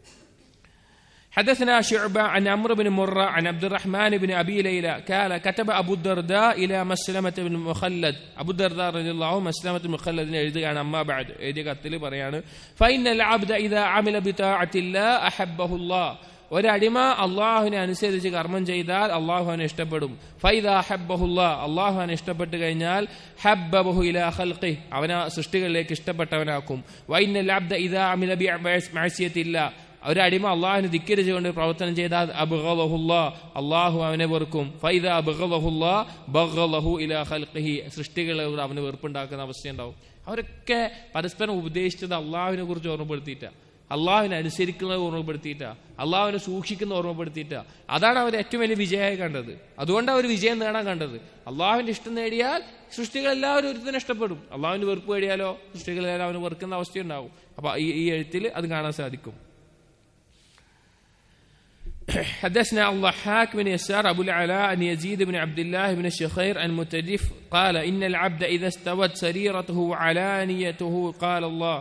حدثنا شعبة عن عمرو بن مرة عن عبد الرحمن بن أبي ليلى قال كتب أبو الدرداء إلى مسلمة بن مخلد أبو الدرداء رضي الله عنه مسلمة بن مخلد عن أما بعد എഴുതി കത്തിൽ പറയാണ് فإن العبد إذا عمل بطاعة الله أحبه الله ഒരടിമ അള്ളാഹുവിനെ അനുസരിച്ച് കർമ്മം ചെയ്താൽ അള്ളാഹുവിനെ ഇഷ്ടപ്പെടും ഫൈദ ഹബ്ബഹുല്ല അള്ളാഹുവിനെ ഇഷ്ടപ്പെട്ട് കഴിഞ്ഞാൽ ഹബ്ബഹു ഇല ഖൽഖി അവനെ സൃഷ്ടികളിലേക്ക് ഇഷ്ടപ്പെട്ടവനാക്കും വൈനൽ അബ്ദ ഇദാ അമില ബി മഅസിയത്തില്ല ഒരടിമ അള്ളാഹുവിന് ധിക്കരിച്ചുകൊണ്ട് പ്രവർത്തനം ചെയ്താൽ അബ്ഗലഹുല്ല അള്ളാഹു അവനെ വെറുക്കും ഫൈദ അബ്ഗലഹുല്ല ബഗ്ഗലഹു ഇല ഖൽഖിഹി സൃഷ്ടികളോട് അവന് വെറുപ്പുണ്ടാക്കുന്ന അവസ്ഥയുണ്ടാവും അവരൊക്കെ പരസ്പരം ഉപദേശിച്ചത് അള്ളാഹുവിനെ കുറിച്ച് ഓർമ്മപ്പെടുത്തിയിട്ടാ അള്ളാഹുവിനെ അനുസരിക്കുന്നത് ഓർമ്മപ്പെടുത്തിയിട്ടാ അള്ളാഹുവിനെ സൂക്ഷിക്കുന്ന ഓർമ്മപ്പെടുത്തിയിട്ടാ അതാണ് അവർ ഏറ്റവും വലിയ വിജയമായി കണ്ടത് അതുകൊണ്ട് അവർ വിജയം നേടാൻ കണ്ടത് അള്ളാഹുവിന്റെ ഇഷ്ടം നേടിയാൽ സൃഷ്ടികളെല്ലാവരും ഒരുത്തിനെ ഇഷ്ടപ്പെടും അള്ളാഹുവിന്റെ വെറുപ്പ് നേടിയാലോ സൃഷ്ടികളെല്ലാം അവന് വെറുക്കുന്ന അവസ്ഥയുണ്ടാവും അപ്പൊ ഈ ഈ എഴുത്തിൽ അത് കാണാൻ സാധിക്കും حدثنا الضحاك بن يسار أبو العلاء عن يزيد بن عبد الله بن الشخير عن مترف قال إن العبد إذا استوت سريرته وعلانيته قال الله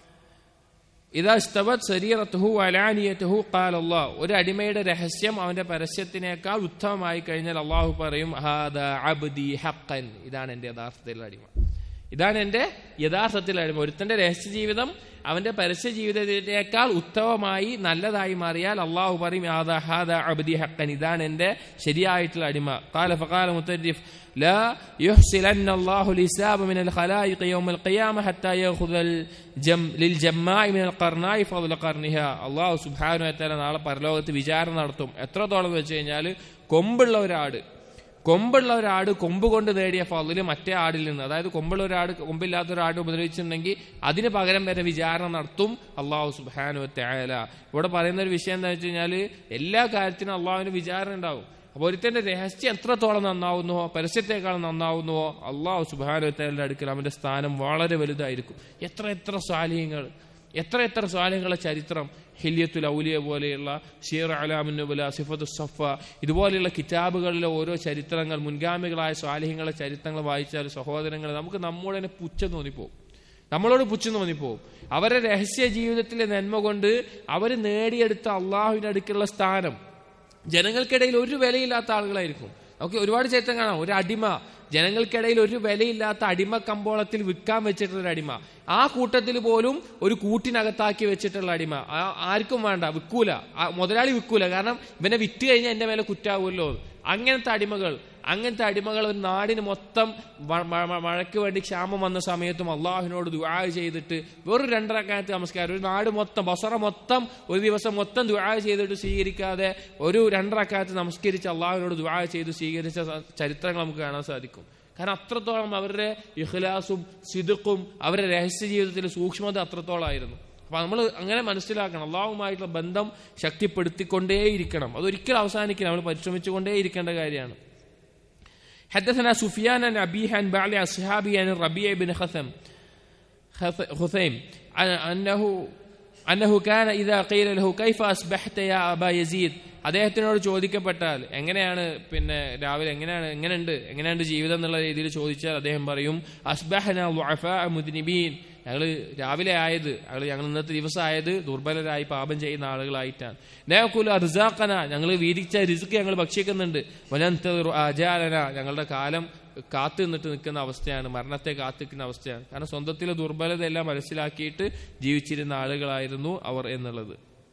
ഇതാ സ്തവത് ശരീരത്തുഹു അലാനിയത്തുഹു കാൽ അള്ളാഹ് ഒരു അടിമയുടെ രഹസ്യം അവന്റെ പരസ്യത്തിനേക്കാൾ ഉത്തമമായി കഴിഞ്ഞാൽ അള്ളാഹു പറയും ഹാദ അബ്ദി ഹക്കൻ ഇതാണ് എന്റെ യഥാർത്ഥത്തിലുള്ള അടിമ ഇതാണ് എന്റെ യഥാർത്ഥത്തിലുള്ള അടിമ ഒരുത്തന്റെ രഹസ്യ ജീവിതം അവന്റെ പരസ്യ ജീവിതത്തിനേക്കാൾ ഉത്തമമായി നല്ലതായി മാറിയാൽ അള്ളാഹു പറയും ഹാദ ഹാദ അബ്ദി ഹക്കൻ ഇതാണ് എന്റെ ശരിയായിട്ടുള്ള അടിമ കാല ഫകാല മുത്തരിഫ് لا يحسلن الله الحساب من الخلائق يوم القيامة حتى يأخذ الجم للجماع من القرناء فضل قرنها الله سبحانه وتعالى നാളെ പരലോകത്ത് വിചാരണ നടത്തും എത്രത്തോളം വെച്ച് കഴിഞ്ഞാൽ കൊമ്പുള്ള ഒരാട് കൊമ്പുള്ള ഒരാട് കൊമ്പ് കൊണ്ട് നേടിയ ഫതില് മറ്റേ ആടിൽ നിന്ന് അതായത് കൊമ്പുള്ള ഒരാട് കൊമ്പില്ലാത്ത ഒരാട് ഉപദ്രവിച്ചിട്ടുണ്ടെങ്കിൽ അതിന് പകരം വരെ വിചാരണ നടത്തും അള്ളാഹു സുബാനു തയാല ഇവിടെ പറയുന്ന ഒരു വിഷയം എന്താ വെച്ച് കഴിഞ്ഞാൽ എല്ലാ കാര്യത്തിനും അള്ളാഹുവിന് വിചാരണ ഉണ്ടാവും അപ്പോൾ ഒരുത്തന്റെ രഹസ്യം എത്രത്തോളം നന്നാവുന്നുവോ പരസ്യത്തെക്കാൾ നന്നാവുന്നുവോ അള്ളാഹു സുബാനുത്തലിന്റെ അടുക്കൽ അവന്റെ സ്ഥാനം വളരെ വലുതായിരിക്കും എത്ര എത്ര സ്വാലിഹ്യങ്ങൾ എത്ര എത്ര സ്വാലിഹ്യങ്ങളുടെ ചരിത്രം ഹില്യത്തുൽ ഔലിയ പോലെയുള്ള ഷീർ അലാമുന്നുബല സിഫത്തു സഫ ഇതുപോലെയുള്ള കിതാബുകളിലെ ഓരോ ചരിത്രങ്ങൾ മുൻഗാമികളായ സ്വാലിഹ്യങ്ങളുടെ ചരിത്രങ്ങൾ വായിച്ചാൽ സഹോദരങ്ങൾ നമുക്ക് നമ്മോട് തന്നെ പുച്ഛം തോന്നിപ്പോകും നമ്മളോട് പുച്ഛം തോന്നിപ്പോവും അവരുടെ രഹസ്യ ജീവിതത്തിലെ നന്മ കൊണ്ട് അവർ നേടിയെടുത്ത അള്ളാഹുവിന്റെ അടുക്കുള്ള സ്ഥാനം ജനങ്ങൾക്കിടയിൽ ഒരു വിലയില്ലാത്ത ആളുകളായിരിക്കും നമുക്ക് ഒരുപാട് ചരിത്രം കാണാം ഒരു അടിമ ജനങ്ങൾക്കിടയിൽ ഒരു വിലയില്ലാത്ത അടിമ കമ്പോളത്തിൽ വിൽക്കാൻ വെച്ചിട്ടുള്ള ഒരു അടിമ ആ കൂട്ടത്തിൽ പോലും ഒരു കൂട്ടിനകത്താക്കി വെച്ചിട്ടുള്ള അടിമ ആ- ആർക്കും വേണ്ട വിൽക്കൂല ആ മുതലാളി വിൽക്കൂല കാരണം ഇവനെ വിറ്റ് കഴിഞ്ഞാൽ എന്റെ മേലെ കുറ്റാവുമല്ലോ അങ്ങനത്തെ അടിമകൾ അങ്ങനത്തെ അടിമകൾ ഒരു നാടിന് മൊത്തം മ- മ- മഴയ്ക്ക് വേണ്ടി ക്ഷാമം വന്ന സമയത്തും അള്ളാഹുവിനോട് ദുആ ചെയ്തിട്ട് വെറും രണ്ടരക്കാലത്ത് നമസ്കാരം ഒരു നാട് മൊത്തം ബസറ മൊത്തം ഒരു ദിവസം മൊത്തം ദുആ ചെയ്തിട്ട് സ്വീകരിക്കാതെ ഒരു രണ്ടരക്കാലത്ത് നമസ്കരിച്ച് അള്ളാഹുവിനോട് ദുആ ചെയ്ത് സ്വീകരിച്ച സ- ചരിത്രങ്ങൾ നമുക്ക് കാണാൻ സാധിക്കും കാരണം അത്രത്തോളം അവരുടെ ഇഖ്ലാസും സിദുക്കും അവരുടെ രഹസ്യ ജീവിതത്തിലെ സൂക്ഷ്മത അത്രത്തോളമായിരുന്നു അപ്പൊ നമ്മൾ അങ്ങനെ മനസ്സിലാക്കണം അള്ളാഹുമായിട്ടുള്ള ബന്ധം ശക്തിപ്പെടുത്തിക്കൊണ്ടേയിരിക്കണം അതൊരിക്കലും അവസാനിക്കില്ല നമ്മൾ പരിശ്രമിച്ചുകൊണ്ടേയിരിക്കേണ്ട കാര്യമാണ് حدثنا سفيان عن أبيه عن بعض أصحابه عن الربيع بن خثم خث- خثيم عن- أنه أنه كان إذا قيل له كيف أصبحت يا أبا يزيد അദ്ദേഹത്തിനോട് ചോദിക്കപ്പെട്ടാൽ എങ്ങനെയാണ് പിന്നെ രാവിലെ എങ്ങനെയാണ് എങ്ങനെയുണ്ട് എങ്ങനെയുണ്ട് ജീവിതം എന്നുള്ള രീതിയിൽ ചോദിച്ചാൽ അദ്ദേഹം പറയും അസ്ബഹന ളുഅഫാ മുദ്നിബീൻ ഞങ്ങൾ രാവിലെ ആയത് ഞങ്ങൾ ഞങ്ങൾ ഇന്നത്തെ ദിവസം ആയത് ദുർബലരായി പാപം ചെയ്യുന്ന ആളുകളായിട്ടാണ് നേക്കുല റിസാഖന ഞങ്ങൾ വീതിച്ച റിസ്ക് ഞങ്ങൾ ഭക്ഷിക്കുന്നുണ്ട് വനന്തറു ആചാരന ഞങ്ങളുടെ കാലം കാത്തു നിന്നിട്ട് നിൽക്കുന്ന അവസ്ഥയാണ് മരണത്തെ കാത്തു നിൽക്കുന്ന അവസ്ഥയാണ് കാരണം സ്വന്തത്തിലെ ദുർബലത എല്ലാം മനസ്സിലാക്കിയിട്ട് ജീവിച്ചിരുന്ന ആളുകളായിരുന്നു അവർ എന്നുള്ളത്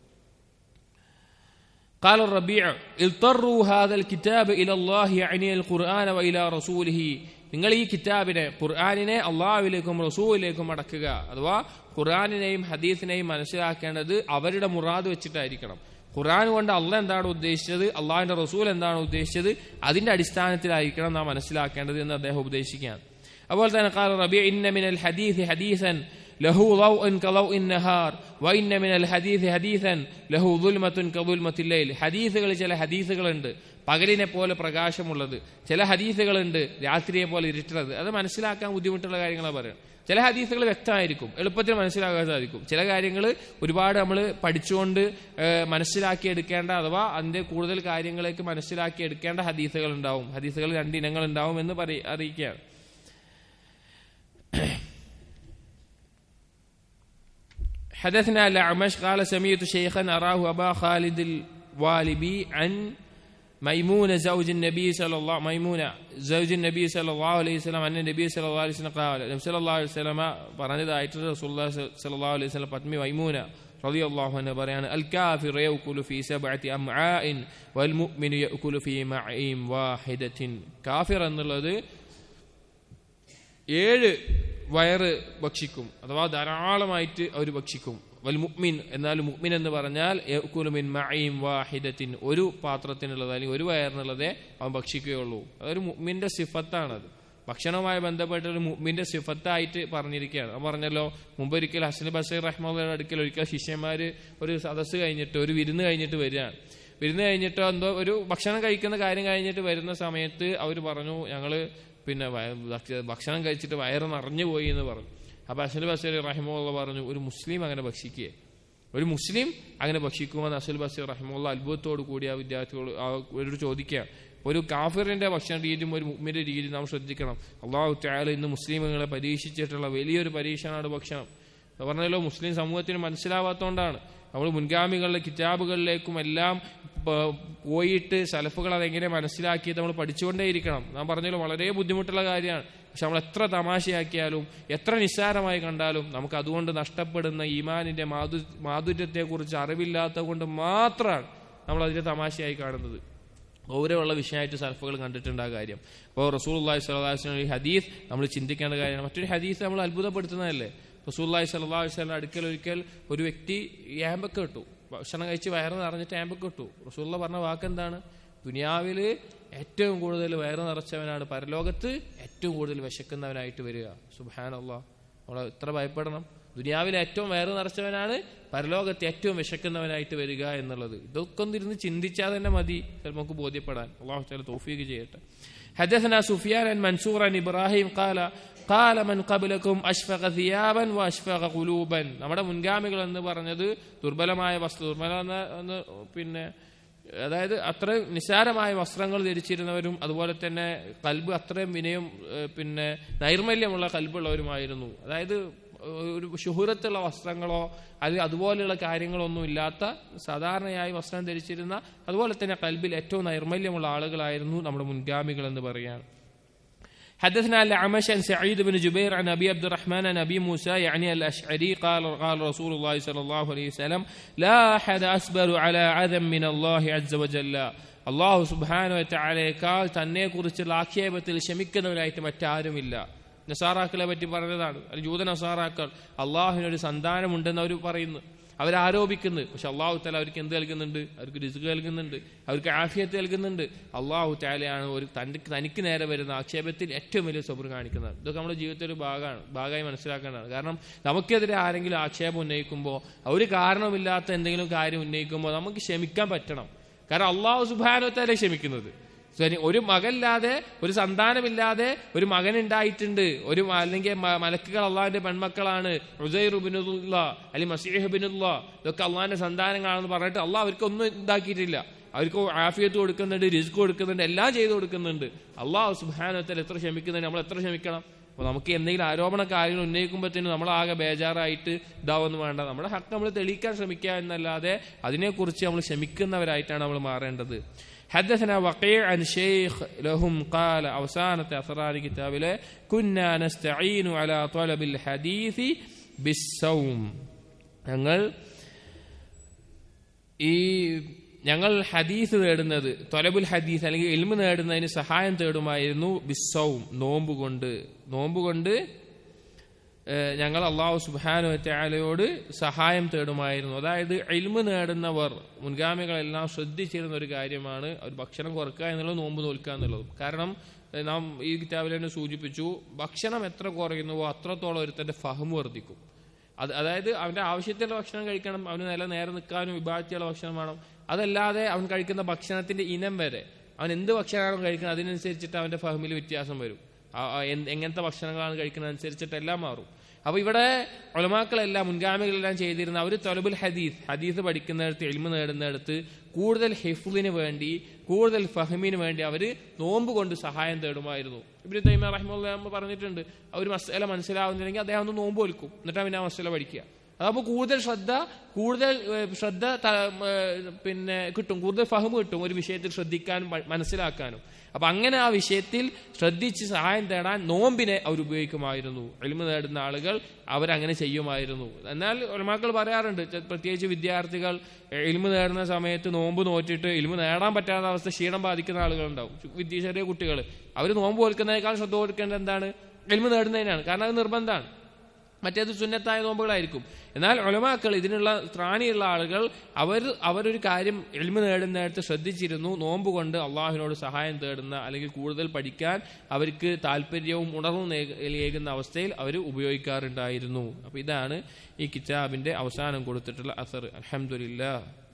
قال الربيع اضطروا هذا الكتاب الى الله يعني القران والى رسوله നിങ്ങൾ ഈ കിതാബിനെ ഖുർആാനിനെ അള്ളാഹുവിലേക്കും റസൂലിലേക്കും അടക്കുക അഥവാ ഖുർആാനിനെയും ഹദീസിനെയും മനസ്സിലാക്കേണ്ടത് അവരുടെ മുറാദ് വെച്ചിട്ടായിരിക്കണം ഖുർആൻ കൊണ്ട് അള്ളാഹ് എന്താണ് ഉദ്ദേശിച്ചത് അള്ളാഹിന്റെ റസൂൽ എന്താണ് ഉദ്ദേശിച്ചത് അതിന്റെ അടിസ്ഥാനത്തിലായിരിക്കണം നാം മനസ്സിലാക്കേണ്ടത് എന്ന് അദ്ദേഹം ഉപദേശിക്കുകയാണ് അതുപോലെ തന്നെ قال ربيع إن من الحديث حديثا له ضوء كضوء النهار وإن من الحديث حديثا له ظلمة كظلمة الليل ഹദീസുകൾ ചില ഹദീസുകളുണ്ട് പകലിനെ പോലെ പ്രകാശമുള്ളത് ചില ഹദീസുകളുണ്ട് രാത്രിയെ പോലെ ഇരുട്ടുള്ളത് അത് മനസ്സിലാക്കാൻ ബുദ്ധിമുട്ടുള്ള കാര്യങ്ങളാണ് പറയുന്നത് ചില ഹദീസുകൾ വ്യക്തമായിരിക്കും എളുപ്പത്തിൽ മനസ്സിലാക്കാൻ സാധിക്കും ചില കാര്യങ്ങൾ ഒരുപാട് നമ്മൾ പഠിച്ചുകൊണ്ട് ഏഹ്, മനസ്സിലാക്കിയെടുക്കേണ്ട അഥവാ അതിന്റെ കൂടുതൽ കാര്യങ്ങളേക്ക് മനസ്സിലാക്കിയെടുക്കേണ്ട ഹദീസുകൾ ഉണ്ടാവും ഹദീസുകൾ രണ്ട് ഇനങ്ങൾ ഉണ്ടാവും എന്ന് പറയ അറിയിക്കുകയാണ് حدثنا الأعمش قال سمعت شيخا أراه أبا خالد الوالبي عن ميمونة زوج النبي صلى الله ميمونة زوج النبي صلى الله عليه وسلم أن النبي صلى الله عليه وسلم قال النبي صلى الله عليه وسلم പറഞ്ഞതായിട്ട് رسول الله صلى الله عليه وسلم പത്നി മൈമൂന رضي الله عنه പറയാണ് الكافر يأكل في سبعة أمعاء والمؤمن يأكل في معين واحدة കാഫിർ എന്നുള്ളത് ഏഴ് വയറ് ഭക്ഷിക്കും അഥവാ ധാരാളമായിട്ട് അവർ ഭക്ഷിക്കും വൽ മുഅ്മിൻ എന്നാൽ മുഅ്മിൻ എന്ന് പറഞ്ഞാൽ യഅ്കുലു മിൻ മഈം വാഹിദത്തിൻ ഒരു പാത്രത്തിനുള്ളത് അല്ലെങ്കിൽ ഒരു വയറിനുള്ളതേ അവൻ ഭക്ഷിക്കുകയുള്ളൂ അതൊരു മുഅ്മിന്റെ സിഫത്താണത് ഭക്ഷണവുമായി ബന്ധപ്പെട്ട ഒരു മുഅ്മിന്റെ സിഫത്തായിട്ട് പറഞ്ഞിരിക്കുകയാണ് അവൻ പറഞ്ഞല്ലോ മുമ്പൊരിക്കൽ ഹസൻ ബഷീർ റഹ്മുള്ളയുടെ അടുക്കൽ ഒരിക്കൽ ശിഷ്യന്മാര് ഒരു സദസ്സ് കഴിഞ്ഞിട്ട് ഒരു വിരുന്ന് കഴിഞ്ഞിട്ട് വരികയാണ് വിരുന്ന് കഴിഞ്ഞിട്ടോ എന്തോ ഒരു ഭക്ഷണം കഴിക്കുന്ന കാര്യം കഴിഞ്ഞിട്ട് വരുന്ന സമയത്ത് അവർ പറഞ്ഞു ഞങ്ങള് പിന്നെ വയ- ഭക്ഷ- ഭക്ഷണം കഴിച്ചിട്ട് വയറ് നിറഞ്ഞു പോയി എന്ന് പറഞ്ഞു അപ്പൊ അസൽ ബസീർ റഹിമുള്ള പറഞ്ഞു ഒരു മുസ്ലിം അങ്ങനെ ഭക്ഷിക്കേ ഒരു മുസ്ലിം അങ്ങനെ ഭക്ഷിക്കുമെന്ന് അസുൽ ബസീർ റഹ്മുള്ള അത്ഭുതത്തോട് കൂടി ആ വിദ്യാർത്ഥികൾ അവരോട് ചോദിക്കുക ഒരു കാഫിറിന്റെ ഭക്ഷണ രീതിയും ഒരു മുമ്മിന്റെ രീതിയും നാം ശ്രദ്ധിക്കണം അള്ളാഹു താല ഇന്ന് മുസ്ലിമുകളെ പരീക്ഷിച്ചിട്ടുള്ള വലിയൊരു പരീക്ഷണമാണ് ഭക്ഷണം പറഞ്ഞല്ലോ മുസ്ലിം സമൂഹത്തിന് മനസ്സിലാവാത്തതുകൊണ്ടാണ് നമ്മൾ മുൻഗാമികളുടെ കിതാബുകളിലേക്കും എല്ലാം പോയിട്ട് സലഫുകൾ അതെങ്ങനെ മനസ്സിലാക്കിയത് നമ്മൾ പഠിച്ചുകൊണ്ടേയിരിക്കണം നാം പറഞ്ഞല്ലോ വളരെ ബുദ്ധിമുട്ടുള്ള കാര്യമാണ് പക്ഷെ നമ്മൾ എത്ര തമാശയാക്കിയാലും എത്ര നിസ്സാരമായി കണ്ടാലും നമുക്ക് അതുകൊണ്ട് നഷ്ടപ്പെടുന്ന ഈമാനിന്റെ മാധു മാധുര്യത്തെക്കുറിച്ച് അറിവില്ലാത്ത കൊണ്ട് മാത്രമാണ് നമ്മൾ അതിനെ തമാശയായി കാണുന്നത് ഗൗരവമുള്ള വിഷയമായിട്ട് സൽഫുകൾ കണ്ടിട്ടുണ്ട് ആ കാര്യം അപ്പോൾ റസൂൽ അള്ളാഹി സ്വലാസ്ലം ഈ ഹദീസ് നമ്മൾ ചിന്തിക്കേണ്ട കാര്യമാണ് മറ്റൊരു ഹദീസ് നമ്മൾ അത്ഭുതപ്പെടുത്തുന്നതല്ലേ റസൂല്ലാഹി സ്വല്ലാഹു വസ്ലാം അടുക്കൽ ഒരിക്കൽ ഒരു വ്യക്തി ഏമ്പൊക്കെ ഇട്ടു ഭക്ഷണം കഴിച്ച് വയറ് നിറഞ്ഞിട്ട് ഏമ്പൊക്കെ ഇട്ടു റസൂള്ള പറഞ്ഞ വാക്കെന്താണ് ദുനിയാവിൽ ഏറ്റവും കൂടുതൽ വയറ് നിറച്ചവനാണ് പരലോകത്ത് ഏറ്റവും കൂടുതൽ വിശക്കുന്നവനായിട്ട് വരിക സുബാനല്ല നമ്മൾ എത്ര ഭയപ്പെടണം ദുനിയാവിൽ ഏറ്റവും വയറ് നിറച്ചവനാണ് പരലോകത്ത് ഏറ്റവും വിശക്കുന്നവനായിട്ട് വരിക എന്നുള്ളത് ഇതൊക്കെ ഒന്നിരുന്ന് ചിന്തിച്ചാൽ തന്നെ മതി നമുക്ക് ബോധ്യപ്പെടാൻ അള്ളാഹു താല തോഫീക്ക് ചെയ്യട്ടെ حدثنا سفيان عن منصور عن ابراهيم قال قال من قبلكم اشفق ثيابا واشفق قلوبا നമ്മുടെ മുൻഗാമികൾ എന്ന് പറഞ്ഞത് ദുർബലമായ വസ്തു ദുർബല എന്ന് പിന്നെ അതായത് അത്രയും നിസ്സാരമായ വസ്ത്രങ്ങൾ ധരിച്ചിരുന്നവരും അതുപോലെ തന്നെ കൽബ് അത്രയും വിനയം പിന്നെ നൈർമല്യമുള്ള കൽബുള്ളവരുമായിരുന്നു അതായത് ഒരു ശുഹുരത്തുള്ള വസ്ത്രങ്ങളോ അത് അതുപോലെയുള്ള കാര്യങ്ങളൊന്നും ഇല്ലാത്ത സാധാരണയായി വസ്ത്രം ധരിച്ചിരുന്ന അതുപോലെ തന്നെ കൽബിൽ ഏറ്റവും നൈർമല്യമുള്ള ആളുകളായിരുന്നു നമ്മുടെ മുൻഗാമികൾ എന്ന് പറയാണ് حدثنا الأعمش عن سعيد بن جبير عن أبي عبد الرحمن عن أبي موسى يعني الأشعري قال قال رسول الله صلى الله عليه وسلم لا أحد أصبر على عدم من الله عز وجل അള്ളാഹു സുബാനു താഴേക്കാൾ തന്നെ കുറിച്ചുള്ള ആക്ഷേപത്തിൽ ക്ഷമിക്കുന്നവരായിട്ട് മറ്റാരുമില്ല നസാറാക്കളെ പറ്റി പറഞ്ഞതാണ് അല്ലെങ്കിൽ ജൂത നസാറാക്കൾ അള്ളാഹുവിനൊരു സന്താനമുണ്ടെന്ന് അവർ പറയുന്നു അവരാരോപിക്കുന്നു പക്ഷെ അള്ളാഹു താല അവർക്ക് എന്ത് നൽകുന്നുണ്ട് അവർക്ക് രിസുക്ക് നൽകുന്നുണ്ട് അവർക്ക് ആഫിയത്ത് നൽകുന്നുണ്ട് അള്ളാഹു താലയാണ് ഒരു തൻ്റെ തനിക്ക് നേരെ വരുന്ന ആക്ഷേപത്തിൽ ഏറ്റവും വലിയ സ്വപ്നം കാണിക്കുന്നത് ഇതൊക്കെ നമ്മുടെ ജീവിതത്തിൽ ഒരു ഭാഗമാണ് ഭാഗമായി മനസ്സിലാക്കേണ്ടതാണ് കാരണം നമുക്കെതിരെ ആരെങ്കിലും ആക്ഷേപം ഉന്നയിക്കുമ്പോൾ ഒരു കാരണമില്ലാത്ത എന്തെങ്കിലും കാര്യം ഉന്നയിക്കുമ്പോൾ നമുക്ക് ക്ഷമിക്കാൻ പറ്റണം കാരണം അള്ളാഹു സുബാനോത്തല്ലേ ക്ഷമിക്കുന്നത് ഒരു മകനില്ലാതെ ഒരു സന്താനമില്ലാതെ ഒരു മകൻ ഉണ്ടായിട്ടുണ്ട് ഒരു അല്ലെങ്കിൽ മലക്കുകൾ അള്ളാഹിന്റെ പെൺമക്കളാണ് റുസൈർ ബിനുള്ള അല്ലെങ്കിൽ മസീഹ് ബിനുള്ള ഇതൊക്കെ അള്ളാഹിന്റെ സന്താനങ്ങളാണെന്ന് പറഞ്ഞിട്ട് അള്ളാഹ് അവർക്ക് ഒന്നും ഉണ്ടാക്കിയിട്ടില്ല അവർക്ക് ആഫിയത്ത് കൊടുക്കുന്നുണ്ട് റിസ്ക് കൊടുക്കുന്നുണ്ട് എല്ലാം ചെയ്തു കൊടുക്കുന്നുണ്ട് അള്ളാഹു സുബാനത്തിൽ എത്ര ക്ഷമിക്കുന്നുണ്ട് നമ്മൾ എത്ര ക്ഷമിക്കണം അപ്പോൾ നമുക്ക് എന്തെങ്കിലും ആരോപണ കാര്യങ്ങൾ ഉന്നയിക്കുമ്പോഴത്തേനും നമ്മളാകെ ബേജാറായിട്ട് ഇതാവൊന്നും വേണ്ട നമ്മുടെ ഹക്ക് നമ്മൾ തെളിയിക്കാൻ ശ്രമിക്കുക എന്നല്ലാതെ അതിനെക്കുറിച്ച് നമ്മൾ ക്ഷമിക്കുന്നവരായിട്ടാണ് നമ്മൾ മാറേണ്ടത് حدثنا وقيع عن شيخ لهم قال أوسانة أسرار كتاب كنا نستعين على طلب الحديث بالصوم ഞങ്ങൾ ഈ ഞങ്ങൾ ഹദീസ് നേടുന്നത് തൊലബുൽ ഹദീസ് അല്ലെങ്കിൽ എൽമ് നേടുന്നതിന് സഹായം തേടുമായിരുന്നു ബിസ്സവും നോമ്പ് കൊണ്ട് നോമ്പ് കൊണ്ട് ഞങ്ങൾ അള്ളാഹു സുബാനു ത്യാലയോട് സഹായം തേടുമായിരുന്നു അതായത് എൽമ് നേടുന്നവർ മുൻഗാമികളെല്ലാം ശ്രദ്ധിച്ചിരുന്ന ഒരു കാര്യമാണ് ഒരു ഭക്ഷണം കുറക്കുക എന്നുള്ളത് നോമ്പ് നോൽക്കുക എന്നുള്ളത് കാരണം നാം ഈ കിതാബിൽ തന്നെ സൂചിപ്പിച്ചു ഭക്ഷണം എത്ര കുറയുന്നുവോ അത്രത്തോളം ഒരുത്തന്റെ ഫഹം വർദ്ധിക്കും അത് അതായത് അവന്റെ ആവശ്യത്തിലുള്ള ഭക്ഷണം കഴിക്കണം അവന് നില നേരെ നിൽക്കാനും വിഭാഗത്തിലുള്ള ഭക്ഷണം വേണം അതല്ലാതെ അവൻ കഴിക്കുന്ന ഭക്ഷണത്തിന്റെ ഇനം വരെ അവൻ എന്ത് ഭക്ഷണമാണ് കഴിക്കുന്നത് അതിനനുസരിച്ചിട്ട് അവന്റെ ഫഹമിൽ വ്യത്യാസം വരും എങ്ങനത്തെ ഭക്ഷണങ്ങളാണ് കഴിക്കുന്നത് അനുസരിച്ചിട്ട് എല്ലാം മാറും അപ്പൊ ഇവിടെ ഒലമാക്കളെല്ലാം മുൻഗാമികളെല്ലാം ചെയ്തിരുന്ന അവർ തൊലബുൽ ഹദീസ് ഹദീസ് പഠിക്കുന്നിടത്ത് എൽമ നേടുന്നിടത്ത് കൂടുതൽ ഹിഫുലിന് വേണ്ടി കൂടുതൽ ഫഹമിന് വേണ്ടി അവർ നോമ്പ് കൊണ്ട് സഹായം തേടുമായിരുന്നു ഇബിന് തൈമ റഹ്മുല്ല പറഞ്ഞിട്ടുണ്ട് അവർ മസല മനസ്സിലാവുന്നില്ലെങ്കിൽ അദ്ദേഹം ഒന്ന് നോമ്പ് വെൽക്കും എന്നിട്ടാണ് പിന്നെ ആ മസല പഠിക്കുക അതാകുമ്പോൾ കൂടുതൽ ശ്രദ്ധ കൂടുതൽ ശ്രദ്ധ പിന്നെ കിട്ടും കൂടുതൽ ഫഹം കിട്ടും ഒരു വിഷയത്തിൽ ശ്രദ്ധിക്കാനും മനസ്സിലാക്കാനും അപ്പൊ അങ്ങനെ ആ വിഷയത്തിൽ ശ്രദ്ധിച്ച് സഹായം തേടാൻ നോമ്പിനെ അവർ ഉപയോഗിക്കുമായിരുന്നു എളിമ നേടുന്ന ആളുകൾ അവരങ്ങനെ ചെയ്യുമായിരുന്നു എന്നാൽ ഒലമാക്കൾ പറയാറുണ്ട് പ്രത്യേകിച്ച് വിദ്യാർത്ഥികൾ എളിമ നേടുന്ന സമയത്ത് നോമ്പ് നോറ്റിട്ട് എളിമ നേടാൻ പറ്റാത്ത അവസ്ഥ ക്ഷീണം ബാധിക്കുന്ന ആളുകളുണ്ടാവും വിദ്യ ചെറിയ കുട്ടികൾ അവർ നോമ്പ് കൊടുക്കുന്നതിനേക്കാൾ ശ്രദ്ധ കൊടുക്കേണ്ടത് എന്താണ് എളിമ നേടുന്നതിനാണ് കാരണം അത് നിർബന്ധമാണ് മറ്റേത് സുന്നത്തായ നോമ്പുകളായിരിക്കും എന്നാൽ ഒലമാക്കൾ ഇതിനുള്ള ത്രാണിയുള്ള ആളുകൾ അവർ അവരൊരു കാര്യം എളിമ നേടുന്നിടത്ത് ശ്രദ്ധിച്ചിരുന്നു നോമ്പ് കൊണ്ട് അള്ളാഹുവിനോട് സഹായം തേടുന്ന അല്ലെങ്കിൽ കൂടുതൽ പഠിക്കാൻ അവർക്ക് താല്പര്യവും ഉണർവും ഏകുന്ന അവസ്ഥയിൽ അവർ ഉപയോഗിക്കാറുണ്ടായിരുന്നു അപ്പൊ ഇതാണ് ഈ കിതാബിന്റെ അവസാനം കൊടുത്തിട്ടുള്ള അസർ അലഹമുല്ല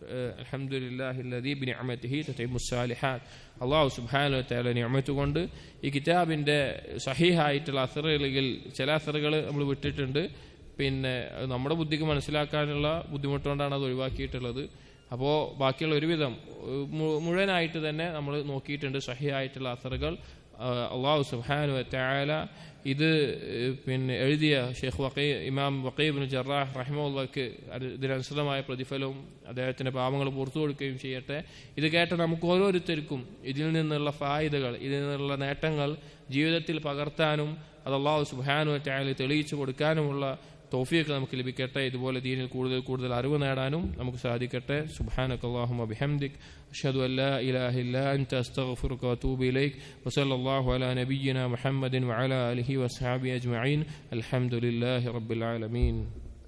അള്ളാഹു സുബാനു തല നിയമത്ത് കൊണ്ട് ഈ കിതാബിന്റെ സഹീഹായിട്ടുള്ള അസറുകളിൽ ചില അസറുകൾ നമ്മൾ വിട്ടിട്ടുണ്ട് പിന്നെ അത് നമ്മുടെ ബുദ്ധിക്ക് മനസ്സിലാക്കാനുള്ള ബുദ്ധിമുട്ടുകൊണ്ടാണ് അത് ഒഴിവാക്കിയിട്ടുള്ളത് അപ്പോൾ ബാക്കിയുള്ള ഒരുവിധം ഏഹ്, മു- മുഴുവനായിട്ട് തന്നെ നമ്മൾ നോക്കിയിട്ടുണ്ട് സഹിയായിട്ടുള്ള അസറുകൾ അള്ളാഹു സുബ്ഹാനു വതആല ഇത് ഏഹ്, പിന്നെ എഴുതിയ ഷെയ്ഖ് വക്കീ ഇമാം വക്കീബിൻ ജറാഹ് റഹിമുള്ളക്ക് ഇതിനനുസൃതമായ പ്രതിഫലവും അദ്ദേഹത്തിന്റെ പാപങ്ങൾ പുറത്തു കൊടുക്കുകയും ചെയ്യട്ടെ ഇത് കേട്ട നമുക്ക് ഓരോരുത്തർക്കും ഇതിൽ നിന്നുള്ള ഫായിദകൾ ഇതിൽ നിന്നുള്ള നേട്ടങ്ങൾ ജീവിതത്തിൽ പകർത്താനും അത് അള്ളാഹു സുബ്ഹാനു വതആല തെളിയിച്ചു കൊടുക്കാനുമുള്ള തൗഫീഖ് നമുക്ക് ലഭിക്കട്ടെ ഇതുപോലെ ദീനിൽ കൂടുതൽ കൂടുതൽ അറിവ് നേടാനും നമുക്ക് സാധിക്കട്ടെ സുബ്ഹാനക അല്ലാഹുമ്മ ബിഹംദിക് അഷ്ഹദു അൻ ലാ ഇലാഹ ഇല്ലാ അൻത അസ്തഗ്ഫിറുക വഅതൂബു ഇലൈക് വസല്ലല്ലാഹു അലാ നബിയ്യിന മുഹമ്മദിൻ വഅലാ ആലിഹി വസ്ഹബിഹി അജ്മഈൻ അൽഹംദുലില്ലാഹി റബ്ബിൽ ആലമീൻ